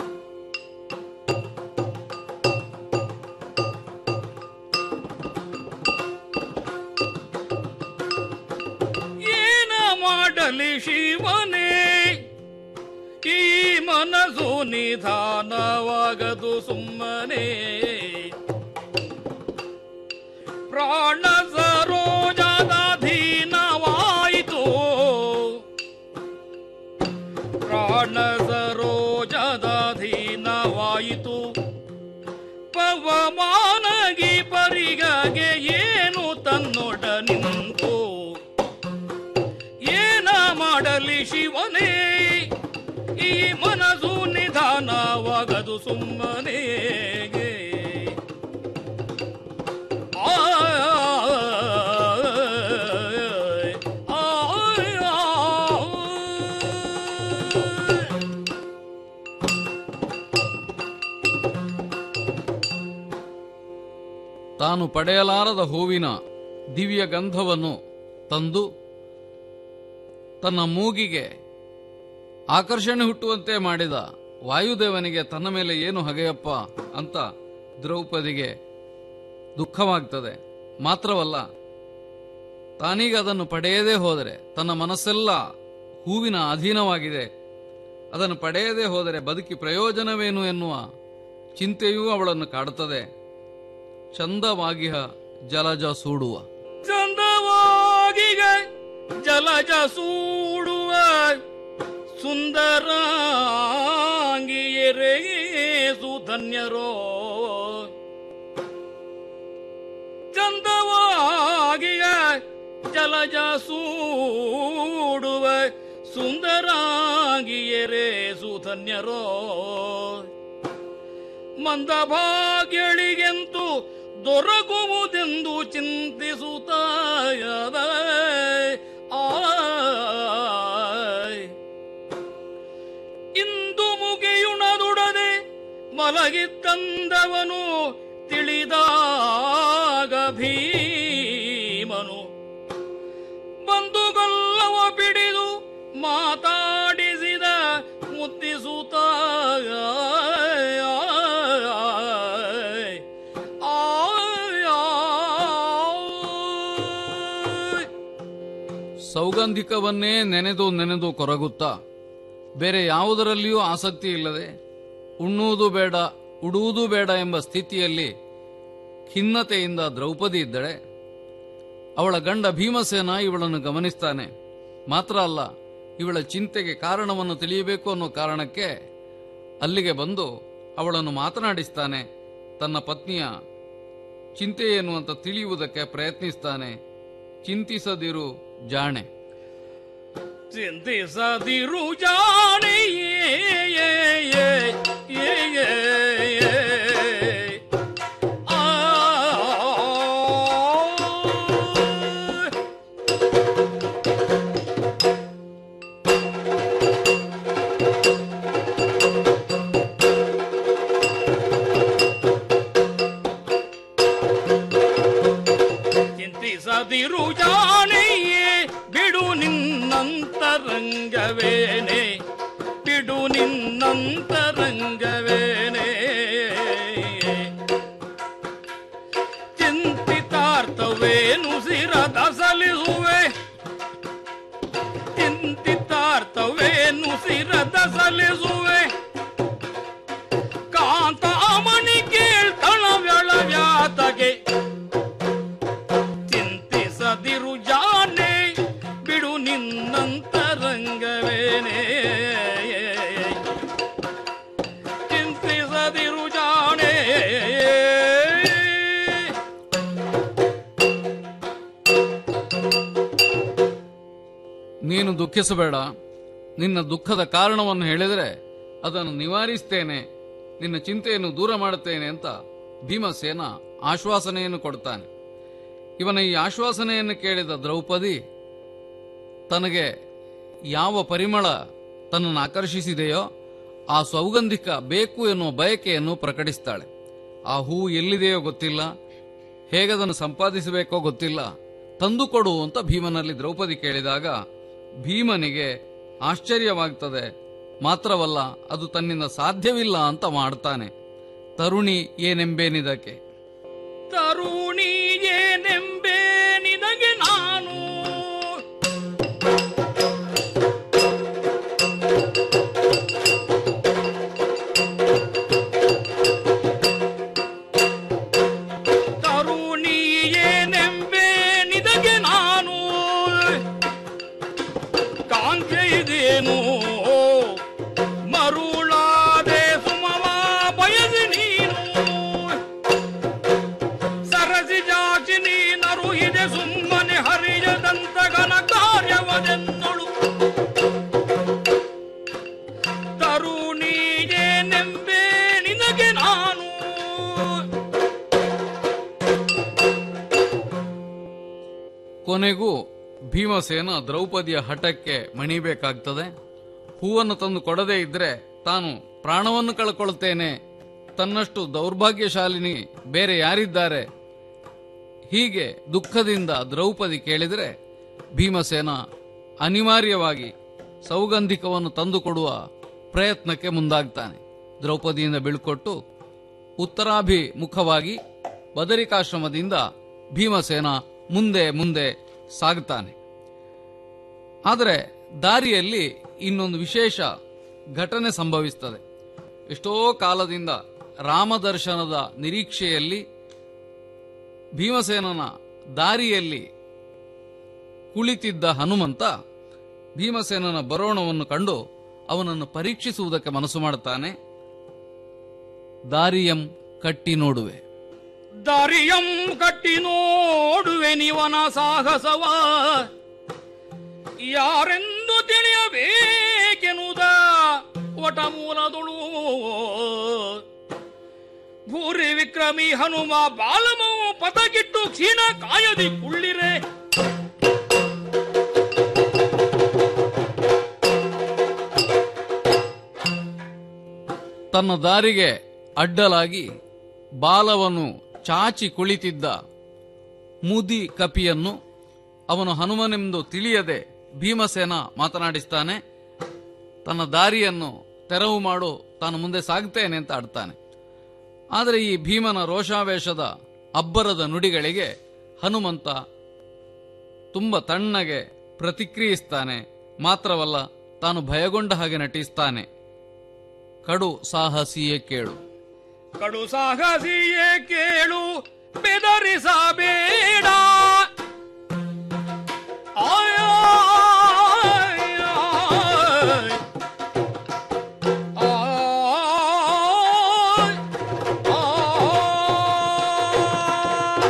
J: ಏನ ಮಾಡಲಿ ಶಿವನೇ ಈ ಮನಸ್ಸು ನಿಧಾನವಾಗದು ಸುಮ್ಮನೆ ಪ್ರಾಣ ಸರೋಜಾಧೀನವಾಯಿತು ಪ್ರಾಣ ಸರೋಜಾಧೀನವಾಯಿತು ಪವಮಾನಗಿ ಪರಿಗಗೆ ಏನು ತನ್ನೊಡ ನಿಂತು ಏನ ಮಾಡಲಿ ಶಿವನೇ ಈ ಮನಸ್ಸು ನಿಧಾನವಾಗದು ಸುಮ್ಮನೆ ಆಯ್, ಆಯ್, ಆಯ್.
K: ತಾನು ಪಡೆಯಲಾರದ ಹೂವಿನ ದಿವ್ಯ ಗಂಧವನ್ನು ತಂದು ತನ್ನ ಮೂಗಿಗೆ ಆಕರ್ಷಣೆ ಹುಟ್ಟುವಂತೆ ಮಾಡಿದ ವಾಯುದೇವನಿಗೆ ತನ್ನ ಮೇಲೆ ಏನು ಹಗೆಯಪ್ಪ ಅಂತ ದ್ರೌಪದಿಗೆ ದುಃಖವಾಗ್ತದೆ ಮಾತ್ರವಲ್ಲ ತಾನೀಗ ಅದನ್ನು ಪಡೆಯದೇ ಹೋದರೆ ತನ್ನ ಮನಸ್ಸೆಲ್ಲ ಹೂವಿನ ಅಧೀನವಾಗಿದೆ ಅದನ್ನು ಪಡೆಯದೇ ಹೋದರೆ ಬದುಕಿ ಪ್ರಯೋಜನವೇನು ಎನ್ನುವ ಚಿಂತೆಯೂ ಅವಳನ್ನು ಕಾಡುತ್ತದೆ ಚಂದವಾಗಿಹ ಜಲಜ ಸೂಡುವ
J: ಚಂದವಾಗಿಗ ಜಲಜ ಸೂಡುವ ಸುಂದರಾಂಗಿಯರೇ ಸುಧನ್ಯರೋ ಚಂದವಾಗಿಗ ಜಲಜ ಸೂಡುವ ಸುಂದರಾಂಗಿಯರೇ ಸುಧನ್ಯರೋ ಮಂದಭಾಗ್ಯಳಿಗೆಂತೂ ದೊರಕುವುದೆಂದು ಚಿಂತಿಸುತ್ತಾಯದ ಆಯ್. ಇಂದು ಮುಗಿಯುಣದುಡದೆ ಮಲಗಿದ್ದಂದವನು ತಿಳಿದಾಗ ಭೀಮನು ಬಂಧುಗೊಲ್ಲವ ಬಿಡಿದು ಮಾತಾಡಿಸಿದ ಮುತ್ತಿಸುತ್ತಾಯ
K: ಸೌಗಂಧಿಕವನ್ನೇ ನೆನೆದು ನೆನೆದು ಕೊರಗುತ್ತಾ ಬೇರೆ ಯಾವುದರಲ್ಲಿಯೂ ಆಸಕ್ತಿ ಇಲ್ಲದೆ ಉಣ್ಣುವುದು ಬೇಡ ಉಡುವುದು ಬೇಡ ಎಂಬ ಸ್ಥಿತಿಯಲ್ಲಿ ಖಿನ್ನತೆಯಿಂದ ದ್ರೌಪದಿ ಇದ್ದಳೆ ಅವಳ ಗಂಡ ಭೀಮಸೇನ ಇವಳನ್ನು ಗಮನಿಸ್ತಾನೆ ಮಾತ್ರ ಅಲ್ಲ ಇವಳ ಚಿಂತೆಗೆ ಕಾರಣವನ್ನು ತಿಳಿಯಬೇಕು ಅನ್ನೋ ಕಾರಣಕ್ಕೆ ಅಲ್ಲಿಗೆ ಬಂದು ಅವಳನ್ನು ಮಾತನಾಡಿಸ್ತಾನೆ ತನ್ನ ಪತ್ನಿಯ ಚಿಂತೆ ಏನು ಅಂತ ತಿಳಿಯುವುದಕ್ಕೆ ಪ್ರಯತ್ನಿಸ್ತಾನೆ ಚಿಂತಿಸದಿರು ಜಾಣೆ
J: ಚಿಂತಿಸದಿರು ಜಾಣೆ ಚಿಂತಿಸದಿರು ಜಾಣೆಯೇ ಬಿಡು ನಿನ್ನಂತರಂಗವೇನೆ ಬಿಡು ನಿನ್ನಂತರಂಗವೇನೆ ಚಿಂತಿತಾರ್ಥವೇನು ಸಿರದ ಸಲಿಸುವೆ ಚಿಂತಿತಾರ್ಥವೇನು ಸಿರದ ಸಲಿಸುವೆ ಕಾಂತಾಮಣಿ ಕೇಳ್ತಳ ವ್ಯಾತಗೆ ಚಿಂತಿಸದಿರು ಜಾನೆ ಬಿಡು ನಿನ್ನಂತರಂಗವೇನೆ ಇಲ್ಲವೇನೇ ಚಿಂತಿಸದಿರು ಜಾಣೆ
K: ನೀನು ದುಃಖಿಸಬೇಡ ನಿನ್ನ ದುಃಖದ ಕಾರಣವನ್ನು ಹೇಳಿದರೆ ಅದನ್ನು ನಿವಾರಿಸ್ತೇನೆ ನಿನ್ನ ಚಿಂತೆಯನ್ನು ದೂರ ಮಾಡುತ್ತೇನೆ ಅಂತ ಭೀಮಸೇನ ಆಶ್ವಾಸನೆಯನ್ನು ಕೊಡ್ತಾನೆ ಇವನ ಈ ಆಶ್ವಾಸನೆಯನ್ನು ಕೇಳಿದ ದ್ರೌಪದಿ ತನಗೆ ಯಾವ ಪರಿಮಳ ತನ್ನನ್ನು ಆಕರ್ಷಿಸಿದೆಯೋ ಆ ಸೌಗಂಧಿಕ ಬೇಕು ಎನ್ನುವ ಬಯಕೆಯನ್ನು ಪ್ರಕಟಿಸ್ತಾಳೆ ಆ ಹೂ ಎಲ್ಲಿದೆಯೋ ಗೊತ್ತಿಲ್ಲ ಹೇಗದನ್ನು ಸಂಪಾದಿಸಬೇಕೋ ಗೊತ್ತಿಲ್ಲ ತಂದುಕೊಡು ಅಂತ ಭೀಮನಲ್ಲಿ ದ್ರೌಪದಿ ಕೇಳಿದಾಗ ಭೀಮನಿಗೆ ಆಶ್ಚರ್ಯವಾಗ್ತದೆ ಮಾತ್ರವಲ್ಲ ಅದು ತನ್ನಿಂದ ಸಾಧ್ಯವಿಲ್ಲ ಅಂತ ಮಾಡ್ತಾನೆ ತರುಣಿ ಏನೆಂಬೇನಿದಕ್ಕೆ
J: ತರುಣಿ ಏನೆಂಬೆ ನಿನಗೆ ನಾನು ತರುಣಿ ಏನೆಂಬೆ ನಿನಗೆ ನಾನು ಕಾಂಕ್ಷೆ ಇದೇನು ಮರುಳಾದೆ ಸುಮವ ಬಯಸಿ ನೀನು ಸರಸಿ ಜಾಚಿ ನೀನರು ಇದೆ ಸುಮ್ಮನೆ ಹರಿಯದಂತ ಘನ ಕಾರ್ಯವದೆನ್ನಳು ತರುಣಿಗೆ ನೆಂಬೆ ನಿನಗೆ ನಾನು
K: ಕೊನೆಗೂ ಭೀಮಸೇನ ದ್ರೌಪದಿಯ ಹಠಕ್ಕೆ ಮಣಿಬೇಕಾಗ್ತದೆ ಹೂವನ್ನು ತಂದು ಕೊಡದೇ ಇದ್ರೆ ತಾನು ಪ್ರಾಣವನ್ನು ಕಳ್ಕೊಳ್ತೇನೆ ತನ್ನಷ್ಟು ದೌರ್ಭಾಗ್ಯಶಾಲಿನಿ ಬೇರೆ ಯಾರಿದ್ದಾರೆ ಹೀಗೆ ದುಃಖದಿಂದ ದ್ರೌಪದಿ ಕೇಳಿದರೆ ಭೀಮಸೇನ ಅನಿವಾರ್ಯವಾಗಿ ಸೌಗಂಧಿಕವನ್ನು ತಂದುಕೊಡುವ ಪ್ರಯತ್ನಕ್ಕೆ ಮುಂದಾಗ್ತಾನೆ ದ್ರೌಪದಿಯಿಂದ ಬೀಳ್ಕೊಟ್ಟು ಉತ್ತರಾಭಿಮುಖವಾಗಿ ಬದರಿಕಾಶ್ರಮದಿಂದ ಭೀಮಸೇನ ಮುಂದೆ ಮುಂದೆ ಸಾಗುತ್ತಾನೆ ಆದರೆ ದಾರಿಯಲ್ಲಿ ಇನ್ನೊಂದು ವಿಶೇಷ ಘಟನೆ ಸಂಭವಿಸ್ತದೆ ಎಷ್ಟೋ ಕಾಲದಿಂದ ರಾಮದರ್ಶನದ ನಿರೀಕ್ಷೆಯಲ್ಲಿ ಭೀಮಸೇನನ ದಾರಿಯಲ್ಲಿ ಕುಳಿತಿದ್ದ ಹನುಮಂತ ಭೀಮಸೇನನ ಬರೋಣವನ್ನು ಕಂಡು ಅವನನ್ನು ಪರೀಕ್ಷಿಸುವುದಕ್ಕೆ ಮನಸ್ಸು ಮಾಡುತ್ತಾನೆ ದಾರಿಯಂ ಕಟ್ಟಿ ನೋಡುವೆ
J: ದಾರಿಯಂ ಕಟ್ಟಿ ನೋಡುವೆ ನಿವನ ಸಾಹಸವ ಯಾರೆಂದು ತಿಳಿಯಬೇಕೆನುದ ಒಟ ಮೂಲದುಳು ಭೂರಿ ವಿಕ್ರಮಿ ಹನುಮ ಬಾಲಮವು ಪದಗಿಟ್ಟು ಕ್ಷೀಣ ಕಾಯದಿ ಕುಳ್ಳಿರೆ
K: ತನ್ನ ದಾರಿಗೆ ಅಡ್ಡಲಾಗಿ ಬಾಲವನ್ನು ಚಾಚಿ ಕುಳಿತಿದ್ದ ಮುದಿ ಕಪಿಯನ್ನು ಅವನು ಹನುಮನೆಂದು ತಿಳಿಯದೆ ಭೀಮಸೇನ ಮಾತನಾಡಿಸ್ತಾನೆ ತನ್ನ ದಾರಿಯನ್ನು ತೆರವು ಮಾಡು ತಾನು ಮುಂದೆ ಸಾಗ್ತೇನೆ ಅಂತ ಆಡ್ತಾನೆ ಆದರೆ ಈ ಭೀಮನ ರೋಷಾವೇಶದ ಅಬ್ಬರದ ನುಡಿಗಳಿಗೆ ಹನುಮಂತ ತುಂಬ ತಣ್ಣಗೆ ಪ್ರತಿಕ್ರಿಯಿಸ್ತಾನೆ ಮಾತ್ರವಲ್ಲ ತಾನು ಭಯಗೊಂಡ ಹಾಗೆ ನಟಿಸ್ತಾನೆ ಕಡು ಸಾಹಸಿಯೇ ಕೇಳು
J: ಕಡು ಸಾಹಸಿಯೇ ಕೇಳು ಬೆದರಿಸಬೇಡ ಆಯ್, ಆಯ್, ಆಯ್. ಆಯ್, ಆಯ್.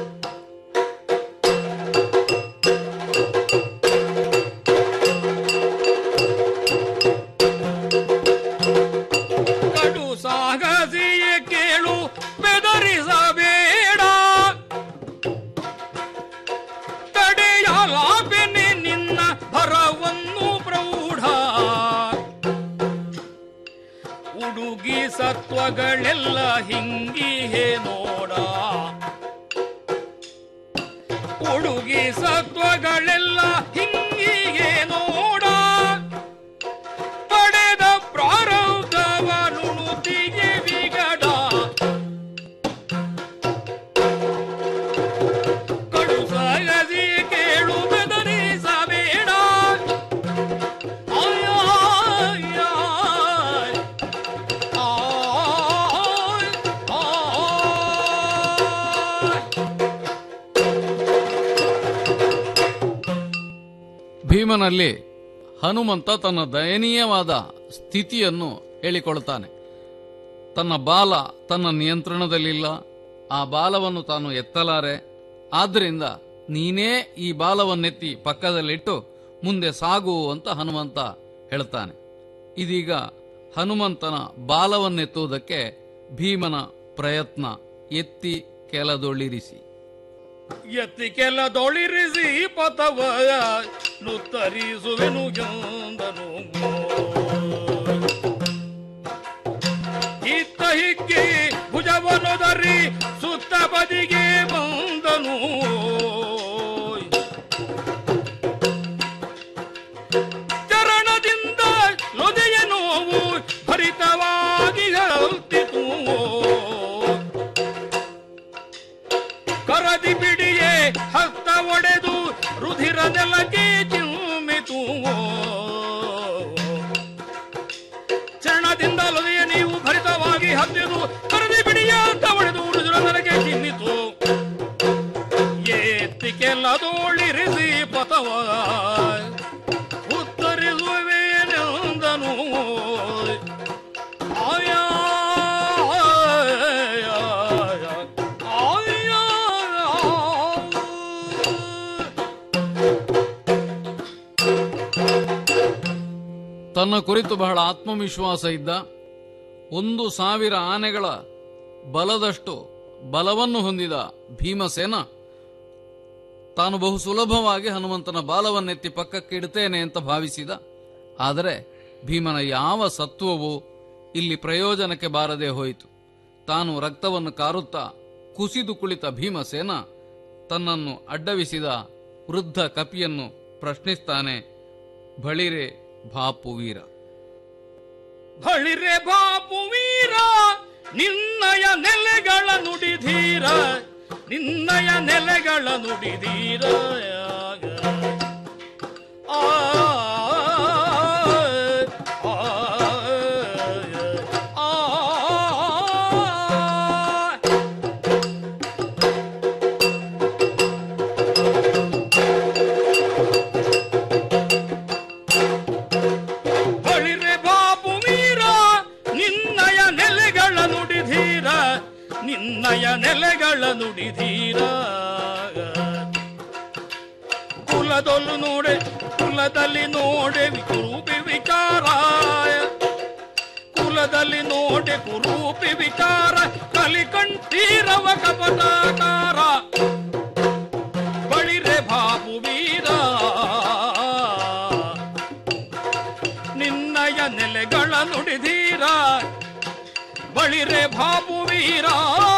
J: ಕಡು ಸಾಗಸಿಯೇ ಕೇಳು ಬೆದರಿಸಬೇಡ ತಡೆಯಲಾಪೆನೆ ನಿನ್ನ ಭರವನ್ನು ಪ್ರೌಢ ಹುಡುಗಿ ಸತ್ವಗಳೆಲ್ಲ ಹಿಂಗಿಹೆ ನೋಡ ಹುಡುಗಿ ಸತ್ವಗಳೆಲ್ಲ ಹಿಂಗಿಗೆ ನೋಡ ಪಡೆದ ಪ್ರಾರಬ್ಧವನುತಿಗೆ ವಿಗಡ ಕಡು ಸಾಗಸಿ ಕೇಳು ಬೆದರಿಸಬೇಡ ಆಯ್, ಆಯ್, ಆಯ್. ಆಯ್, ಆಯ್.
K: ಭೀಮನಲ್ಲಿ ಹನುಮಂತ ತನ್ನ ದಯನೀಯವಾದ ಸ್ಥಿತಿಯನ್ನು ಹೇಳಿಕೊಳ್ತಾನೆ ತನ್ನ ಬಾಲ ತನ್ನ ನಿಯಂತ್ರಣದಲ್ಲಿಲ್ಲ ಆ ಬಾಲವನ್ನು ತಾನು ಎತ್ತಲಾರೆ ಆದ್ದರಿಂದ ನೀನೇ ಈ ಬಾಲವನ್ನೆತ್ತಿ ಪಕ್ಕದಲ್ಲಿಟ್ಟು ಮುಂದೆ ಸಾಗು ಅಂತ ಹನುಮಂತ ಹೇಳ್ತಾನೆ ಇದೀಗ ಹನುಮಂತನ ಬಾಲವನ್ನೆತ್ತುವುದಕ್ಕೆ ಭೀಮನ ಪ್ರಯತ್ನ ಎತ್ತಿ ಕೆಲದೊಳಿರಿಸಿ
J: ಎತ್ತಿ ಕೆಲದೊಳಿರಿಸಿ ಪಥವ ನುತ್ತರಿಸುವೆನು ಎಂದನು ಇತ್ತ ಹಿಕ್ಕಿ ಭುಜವನೊದರಿ ಸುತ್ತ ಬದಿಗೆ ಬಂದನು ಚರಣದಿಂದ ಲೊದೆಯ ನೋವು ಭರಿತವಾಗಿ ಹತ್ತಿತು ಕರದಿ ಬಿಡಿಯೇ ಹಸ್ತ ಒಡೆದು ರುಧಿರ ನೆಲಕ್ಕೆ ಚಿಮ್ಮಿತು ಚರಣದಿಂದ ಲೊದೆಯ ನೀವು ಭರಿತವಾಗಿ ಹತ್ತಿದು ಕರದಿ ಬಿಡಿಯ ಹಸ್ತ ಒಡೆದು ರುಧಿರ ನೆಲಕ್ಕೆ ಚಿಮ್ಮಿತು ಏತ್ತಿಕೆಲ್ಲದೋಳಿರಿಸಿ ಪಥವ ಉತ್ತರಿಸುವೇನೆಂದನು ಆಯಾ
K: ತನ್ನ ಕುರಿತು ಬಹಳ ಆತ್ಮವಿಶ್ವಾಸ ಇದ್ದ ಒಂದು ಸಾವಿರ ಆನೆಗಳ ಬಲದಷ್ಟು ಬಲವನ್ನು ಹೊಂದಿದ ಭೀಮಸೇನ ತಾನು ಬಹು ಸುಲಭವಾಗಿ ಹನುಮಂತನ ಬಾಲವನ್ನೆತ್ತಿ ಪಕ್ಕಕ್ಕೆ ಇಡ್ತೇನೆ ಅಂತ ಭಾವಿಸಿದ ಆದರೆ ಭೀಮನ ಯಾವ ಸತ್ವವೂ ಇಲ್ಲಿ ಪ್ರಯೋಜನಕ್ಕೆ ಬಾರದೆ ಹೋಯಿತು ತಾನು ರಕ್ತವನ್ನು ಕಾರುತ್ತಾ ಕುಸಿದು ಕುಳಿತ ಭೀಮಸೇನ ತನ್ನನ್ನು ಅಡ್ಡವಿಸಿದ ವೃದ್ಧ ಕಪಿಯನ್ನು ಪ್ರಶ್ನಿಸ್ತಾನೆ ಬಳಿರೆ ಭಾಪು ವೀರ
J: ಬಳಿರೆ ಬಾಪು ವೀರ ನಿನ್ನಯ ನೆಲೆಗಳ ನುಡಿಧೀರ ನಿನ್ನಯ ನೆಲೆಗಳ ನುಡಿಧೀರ ಆ, ಆ, ಆ, ಬಳಿರೆ ಬಾಪು ವೀರ ನಿನ್ನಯ ನೆಲೆಗಳ ನುಡಿಧೀರ ನಿನ್ನಯ ನೆಲೆಗಳ ನುಡಿಧೀರ ಕುಲದೊಲ್ಲು ನೋಡೆ ಕುಲದಲ್ಲಿ ನೋಡೆ ಕುರೂಪಿ ವಿಚಾರ ಕುಲದಲ್ಲಿ ನೋಡೆ ಕುರೂಪಿ ವಿಚಾರ ಕಲಿಕಂಠೀರವ ಕಪಟಾಕಾರ ಬಳಿರೆ ಬಾಬು ವೀರ ನಿನ್ನಯ ನೆಲೆಗಳ ನುಡಿದೀರ ಬಳಿರೆ ಬಾಬು ವೀರ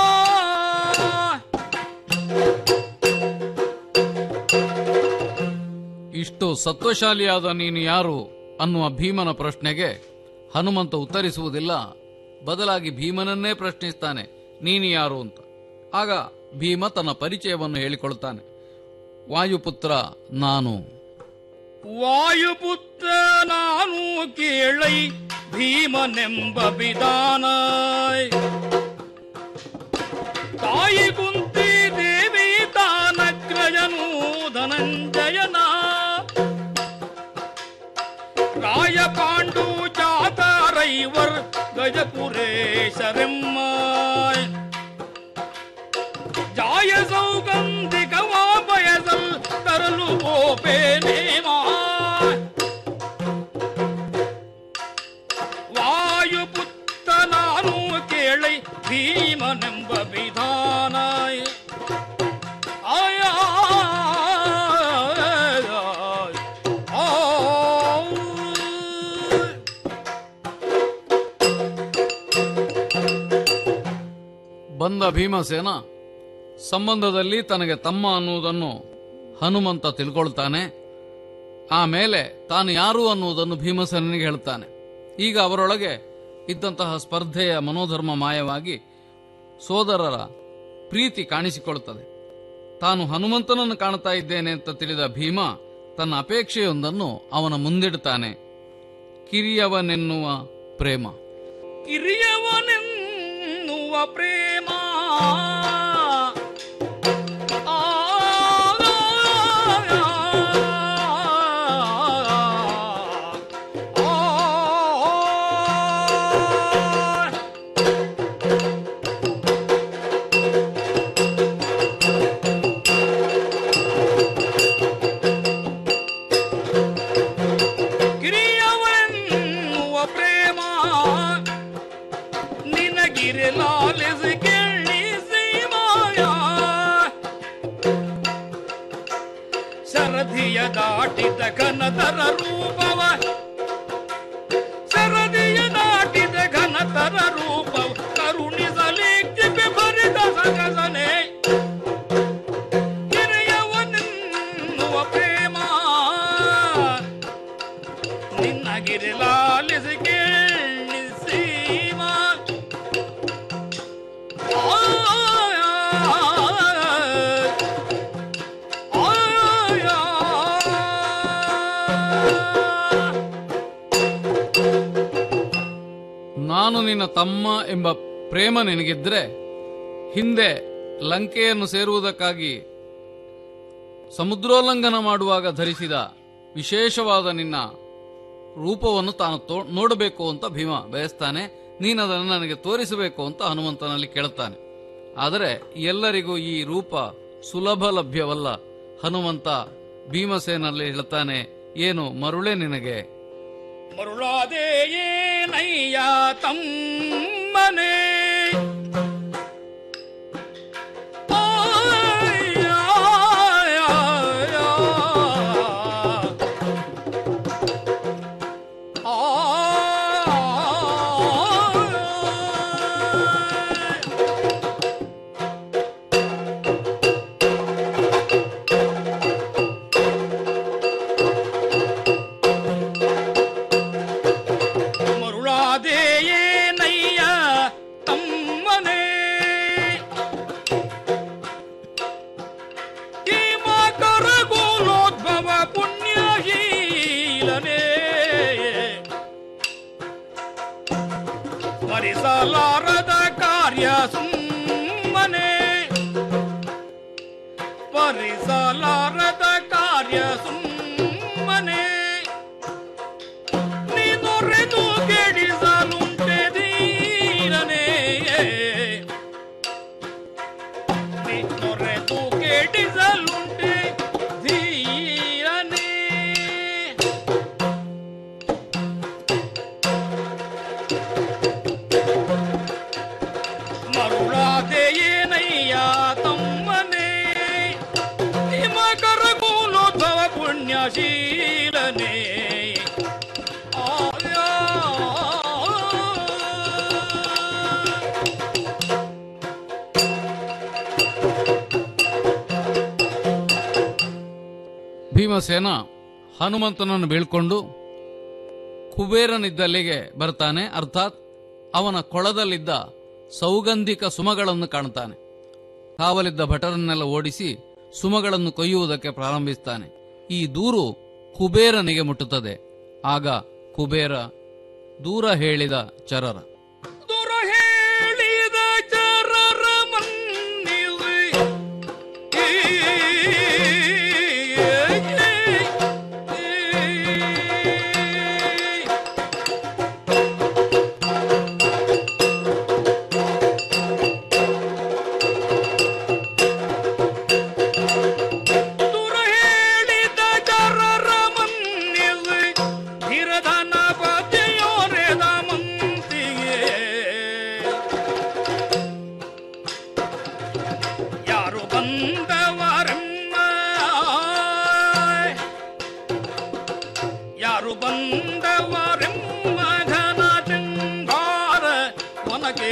K: ಇಷ್ಟು ಸತ್ವಶಾಲಿಯಾದ ನೀನು ಯಾರು ಅನ್ನುವ ಭೀಮನ ಪ್ರಶ್ನೆಗೆ ಹನುಮಂತ ಉತ್ತರಿಸುವುದಿಲ್ಲ ಬದಲಾಗಿ ಭೀಮನನ್ನೇ ಪ್ರಶ್ನಿಸ್ತಾನೆ ನೀನು ಯಾರು ಅಂತ ಆಗ ಭೀಮ ತನ್ನ ಪರಿಚಯವನ್ನು ಹೇಳಿಕೊಳ್ತಾನೆ ವಾಯುಪುತ್ರ ನಾನು
J: ವಾಯುಪುತ್ರ ನಾನು ಕೇಳೈ ಭೀಮನೆಂಬ ವಿಧಾನ ತಾಯಿ ಕುಂತಿ ದೇವಿ ತಾನಗ್ರಜನು ಧನಂಜಯನ ರಾಯ ಪಾಂಡು ಜಾತರೈವರ್ ಗಜಪುರೇಶರೆಮ್ಮ ಜಾಯ ಸೌಗಂಧಿಕವಾ ಬಯಸಲ್ ತರಲು ಗೋಪೇನೇಮಾ ವಾಯುಪುತ್ತ ನಾನು ಕೇಳೈ ಭೀಮನೆಂಬ ವಿಧಾನ ಆಯ
K: ಬಂದ ಭೀಮಸೇನ ಸಂಬಂಧದಲ್ಲಿ ತನಗೆ ತಮ್ಮ ಅನ್ನುವುದನ್ನು ಹನುಮಂತ ತಿಳ್ಕೊಳ್ತಾನೆ ಆಮೇಲೆ ತಾನು ಯಾರು ಅನ್ನುವುದನ್ನು ಭೀಮಸೇನಿಗೆ ಹೇಳ್ತಾನೆ ಈಗ ಅವರೊಳಗೆ ಇದ್ದಂತಹ ಸ್ಪರ್ಧೆಯ ಮನೋಧರ್ಮ ಮಾಯವಾಗಿ ಸೋದರರ ಪ್ರೀತಿ ಕಾಣಿಸಿಕೊಳ್ಳುತ್ತದೆ ತಾನು ಹನುಮಂತನನ್ನು ಕಾಣ್ತಾ ಇದ್ದೇನೆ ಅಂತ ತಿಳಿದ ಭೀಮ ತನ್ನ ಅಪೇಕ್ಷೆಯೊಂದನ್ನು ಅವನ ಮುಂದಿಡ್ತಾನೆ ಕಿರಿಯವನೆನ್ನುವ ಪ್ರೇಮ
J: ಕಿರಿಯವನೆನ್ನುವ ಪ್ರೇಮ ಆ, ದಾಟಿದ ಘನತರ ರೂಪವ ಸರದಿಯ ದಾಟಿದ ಘನತರ ರೂಪವ ಕರುಣಿಸಲಿಕ್ಕೆ ಬೆಬರಿದ ಸಗಸನೆ ಗಿರಿಯವನೆನ್ನುವ ಪ್ರೇಮ ನಿನ್ನ ಗಿರಿ ಲಾಲಿಸಿ ಕೇಳಿಸೀಮ
K: ನಾನು ನಿನ್ನ ತಮ್ಮ ಎಂಬ ಪ್ರೇಮ ನಿನಗಿದ್ರೆ ಹಿಂದೆ ಲಂಕೆಯನ್ನು ಸೇರುವುದಕ್ಕಾಗಿ ಸಮುದ್ರೋಲ್ಲಂಘನ ಮಾಡುವಾಗ ಧರಿಸಿದ ವಿಶೇಷವಾದ ನಿನ್ನ ರೂಪವನ್ನು ತಾನು ತೋ- ನೋಡಬೇಕು ಅಂತ ಭೀಮ ಬಯಸ್ತಾನೆ ನೀನದನ್ನು ನನಗೆ ತೋರಿಸಬೇಕು ಅಂತ ಹನುಮಂತನಲ್ಲಿ ಕೇಳುತ್ತಾನೆ ಆದರೆ ಎಲ್ಲರಿಗೂ ಈ ರೂಪ ಸುಲಭ ಲಭ್ಯವಲ್ಲ ಹನುಮಂತ ಭೀಮಸೇನಲ್ಲಿ ಹೇಳ್ತಾನೆ ಏನು ಮರುಳೆ ನಿನಗೆ
J: ಮರುಳಾದೆ ಏನಯ್ಯ ತಮ್ಮನೆ ಆಯ್, ಆಯ್, ಆಯ್, ಆಯ್. ಮರುಳಾದೇಯೇನಯ್ಯ ತಮ್ಮನೇ ಈ ಮಾಕರ ಗೋಲೋದ್ಭವ ಪುಣ್ಯಶೀಲನೇ ಸ್ಮರಿಸಲಾರದ ಕಾರ್ಯ ಸುಮ್ಮನೆ ಸ್ಮರಿಸಲಾರದ ಕಾರ್ಯ ಸುಮ್ಮನೆ ನೀನೊರೆದು ಕೆಡಿಸಲುಂಟೆ ಧೀರನೇ ನೀನೊರೆದು ಕೆಡಿಸಲುಂಟೆ ಧೀರನೇ ಮರುಳಾದೆ ಏನಯ್ಯ ತಮ್ಮನೇ ಹಿಮಕರ ಕೂಲೋದ್ಭವ ಪುಣ್ಯಶೀಲನೇ
K: ಭೀಮಸೇನ ಹನುಮಂತನನ್ನು ಬೀಳ್ಕೊಂಡು ಕುಬೇರನಿದ್ದಲ್ಲಿಗೆ ಬರ್ತಾನೆ ಅರ್ಥಾತ್ ಅವನ ಕೊಳದಲ್ಲಿದ್ದ ಸೌಗಂಧಿಕ ಸುಮಗಳನ್ನು ಕಾಣುತ್ತಾನೆ ಕಾವಲಿದ್ದ ಭಟರನ್ನೆಲ್ಲ ಓಡಿಸಿ ಸುಮಗಳನ್ನು ಕೊಯ್ಯುವುದಕ್ಕೆ ಪ್ರಾರಂಭಿಸ್ತಾನೆ ಈ ದೂರು ಕುಬೇರನಿಗೆ ಮುಟ್ಟುತ್ತದೆ ಆಗ ಕುಬೇರ ದೂರ ಹೇಳಿದ ಚರರ
J: ದುರ ಹೇಳಿದ ಚರರ ಮನ್ನಿವೆ ದುರ ಹೇಳಿದ ಚರರ ಮನ್ನಿವೆ ಧಿರಧನ ಪತಿಯೋರೆದ ಮಂತಿಗೆ ಯಾರು ಬಂದವರಮ್ಮ ಯಾರು ಬಂದವರೆಮ್ಮ ಘನ ಚಂಗಾರ ಒನಗೆ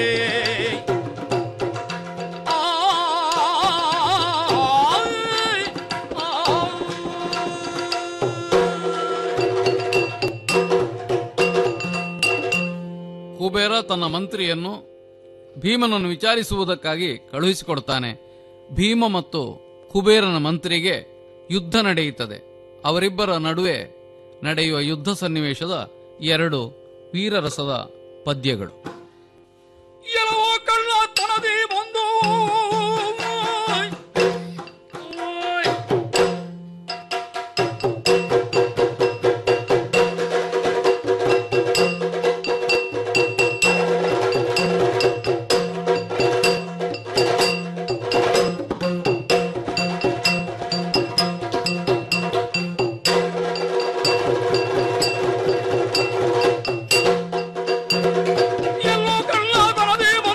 K: ಕುಬೇರ ತನ್ನ ಮಂತ್ರಿಯನ್ನು ಭೀಮನನ್ನು ವಿಚಾರಿಸುವುದಕ್ಕಾಗಿ ಕಳುಹಿಸಿಕೊಡ್ತಾನೆ ಭೀಮ ಮತ್ತು ಕುಬೇರನ ಮಂತ್ರಿಗೆ ಯುದ್ಧ ನಡೆಯುತ್ತದೆ ಅವರಿಬ್ಬರ ನಡುವೆ ನಡೆಯುವ ಯುದ್ಧ ಸನ್ನಿವೇಶದ ಎರಡು ವೀರರಸದ ಪದ್ಯಗಳು
J: ಎಲ್ಲವೋ ಕಳ್ಳ ತನದಿ ಬಂದು ಎಲ್ಲೋ ಕಳ್ಳ ತನದಿ ಬಂದು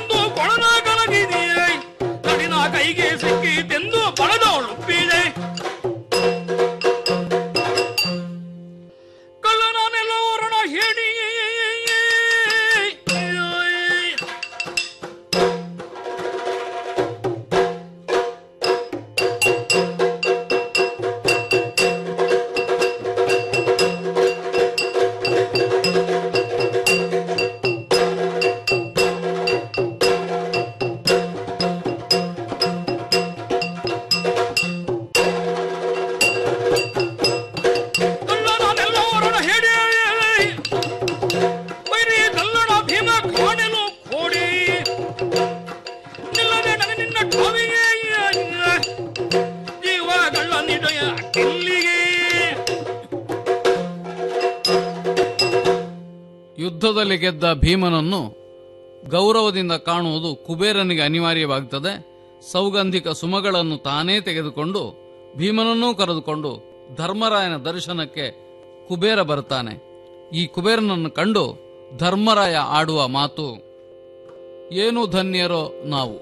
K: ಯುದ್ಧದಲ್ಲಿ ಗೆದ್ದ ಭೀಮನನ್ನು ಗೌರವದಿಂದ ಕಾಣುವುದು ಕುಬೇರನಿಗೆ ಅನಿವಾರ್ಯವಾಗುತ್ತದೆ ಸೌಗಂಧಿಕ ಸುಮಗಳನ್ನು ತಾನೇ ತೆಗೆದುಕೊಂಡು ಭೀಮನನ್ನೂ ಕರೆದುಕೊಂಡು ಧರ್ಮರಾಯನ ದರ್ಶನಕ್ಕೆ ಕುಬೇರ ಬರುತ್ತಾನೆ ಈ ಕುಬೇರನನ್ನು ಕಂಡು ಧರ್ಮರಾಯ ಆಡುವ ಮಾತು ಏನು ಧನ್ಯರೋ ನಾವು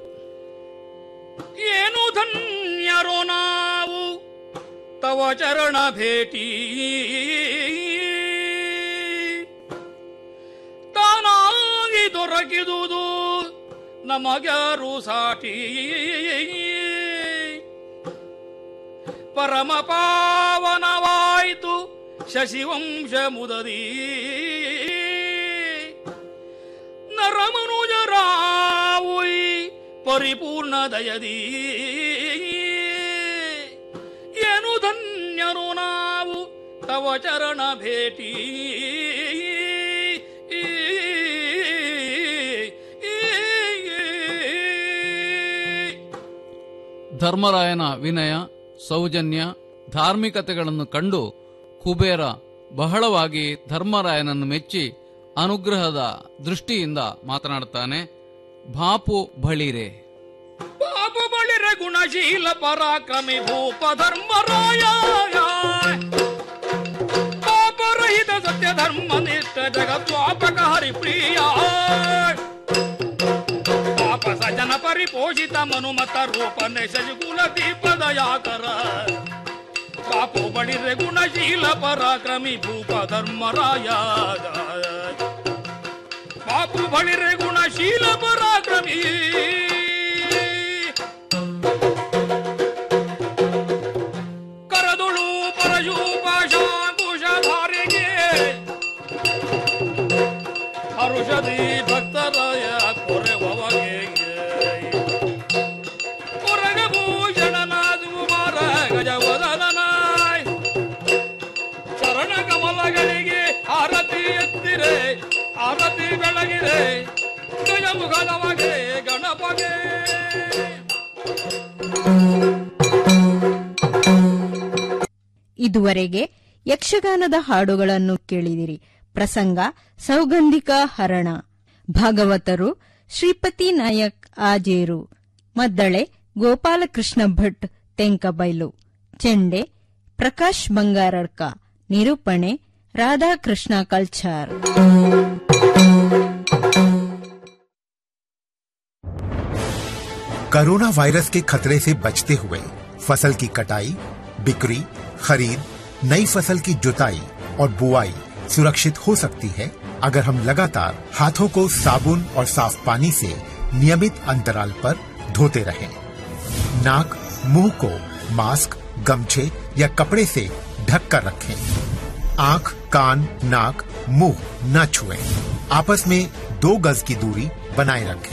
J: ಏನು ಧನ್ಯರೋ ನಾವು ತವ ಚರಣ ಭೇಟಿ ತಾನಾಗಿ ದೊರಕಿದುದು ನಮಗ್ಯಾರು ಸಾಟಿ ಪರಮ ಪಾವನವಾಯಿತು ಶಶಿವಂಶ ಮುದದಿ ನರಮನುಜರಾವುಯಿ ಪರಿಪೂರ್ಣ ದಯದಿ ಏನು ಧನ್ಯರು ನಾವು ತವ ಚರಣ ಭೇಟಿ
K: ಧರ್ಮರಾಯನ ವಿನಯ ಸೌಜನ್ಯ ಧಾರ್ಮಿಕತೆಗಳನ್ನು ಕಂಡು ಕುಬೇರ ಬಹಳವಾಗಿ ಧರ್ಮರಾಯನನ್ನು ಮೆಚ್ಚಿ ಅನುಗ್ರಹದ ದೃಷ್ಟಿಯಿಂದ ಮಾತನಾಡುತ್ತಾನೆ ಭಾಪು ಬಳಿರೆ
J: ಪಾಪ ಬಳಿರೆ ಗುಣಶೀಲ ಪರಾಕ್ರಮಿ ಭೂಪ ಧರ್ಮರಾಯ ಪಾಪರಹಿತ ಸತ್ಯ ಧರ್ಮ ನಿಷ್ಠ ಜಗದ್ವಾಪಕ ಹರಿಪ್ರಿಯ ಪಾಪ ಸಜನ ಪರಿಪೋಷಿತ ಮನುಮತ ರೂಪನೆ ಶಶಿಕುಲ ದೀಪದ ಯಾಕರ ಪಾಪು ಬಳಿರೆ ಗುಣಶೀಲ ಪರಾಕ್ರಮಿ ಭೂಪ ಧರ್ಮರಾಯ ಪಾಪು ಬಳಿರೆ ಗುಣಶೀಲ ಪರಾಕ್ರಮಿ ಕರದುಳು ಪರಯೂಪ ಶಾಂಕುಶಧಾರಿಗೆ ಹರುಷದಿ ಭಕ್ತರಾಯ ಕೊರೆವಗೆ ಕೊರಗಭೂಷಣನಾದ ಕುಮಾರ ಗಜವದನಾಯ್ ಚರಣ ಕಮಲಗಳಿಗೆ ಆರತಿ ಎತ್ತಿರೆ ಆರತಿ ಬೆಳಗಿದೆ ಗಜಮುಖದವಗೆ ಗಣಪಗೆ
I: ಇದುವರೆಗೆ ಯಕ್ಷಗಾನದ ಹಾಡುಗಳನ್ನು ಕೇಳಿದಿರಿ ಪ್ರಸಂಗ ಸೌಗಂಧಿಕ ಹರಣ ಭಾಗವತರು ಶ್ರೀಪತಿ ನಾಯಕ್ ಆಜೇರು ಮದ್ದಳೆ ಗೋಪಾಲಕೃಷ್ಣ ಭಟ್ ತೆಂಕಬೈಲು ಚೆಂಡೆ ಪ್ರಕಾಶ್ ಬಂಗಾರಡ್ಕ ನಿರೂಪಣೆ ರಾಧಾಕೃಷ್ಣ ಕಲ್ಚಾರ್
L: कोरोना वायरस के खतरे से बचते हुए फसल की कटाई बिक्री खरीद नई फसल की जुताई और बुआई सुरक्षित हो सकती है अगर हम लगातार हाथों को साबुन और साफ पानी से नियमित अंतराल पर धोते रहें। नाक मुंह को मास्क गमछे या कपड़े से ढक कर रखें आंख कान नाक मुंह न छुएं। आपस में दो गज की दूरी बनाए रखें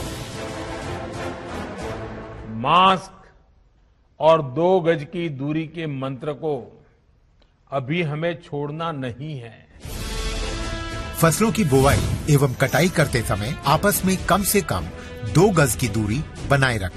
M: मास्क और दो गज की दूरी के मंत्र को अभी हमें छोड़ना नहीं है
L: फसलों की बुवाई एवं कटाई करते समय आपस में कम से कम दो गज की दूरी बनाए रखें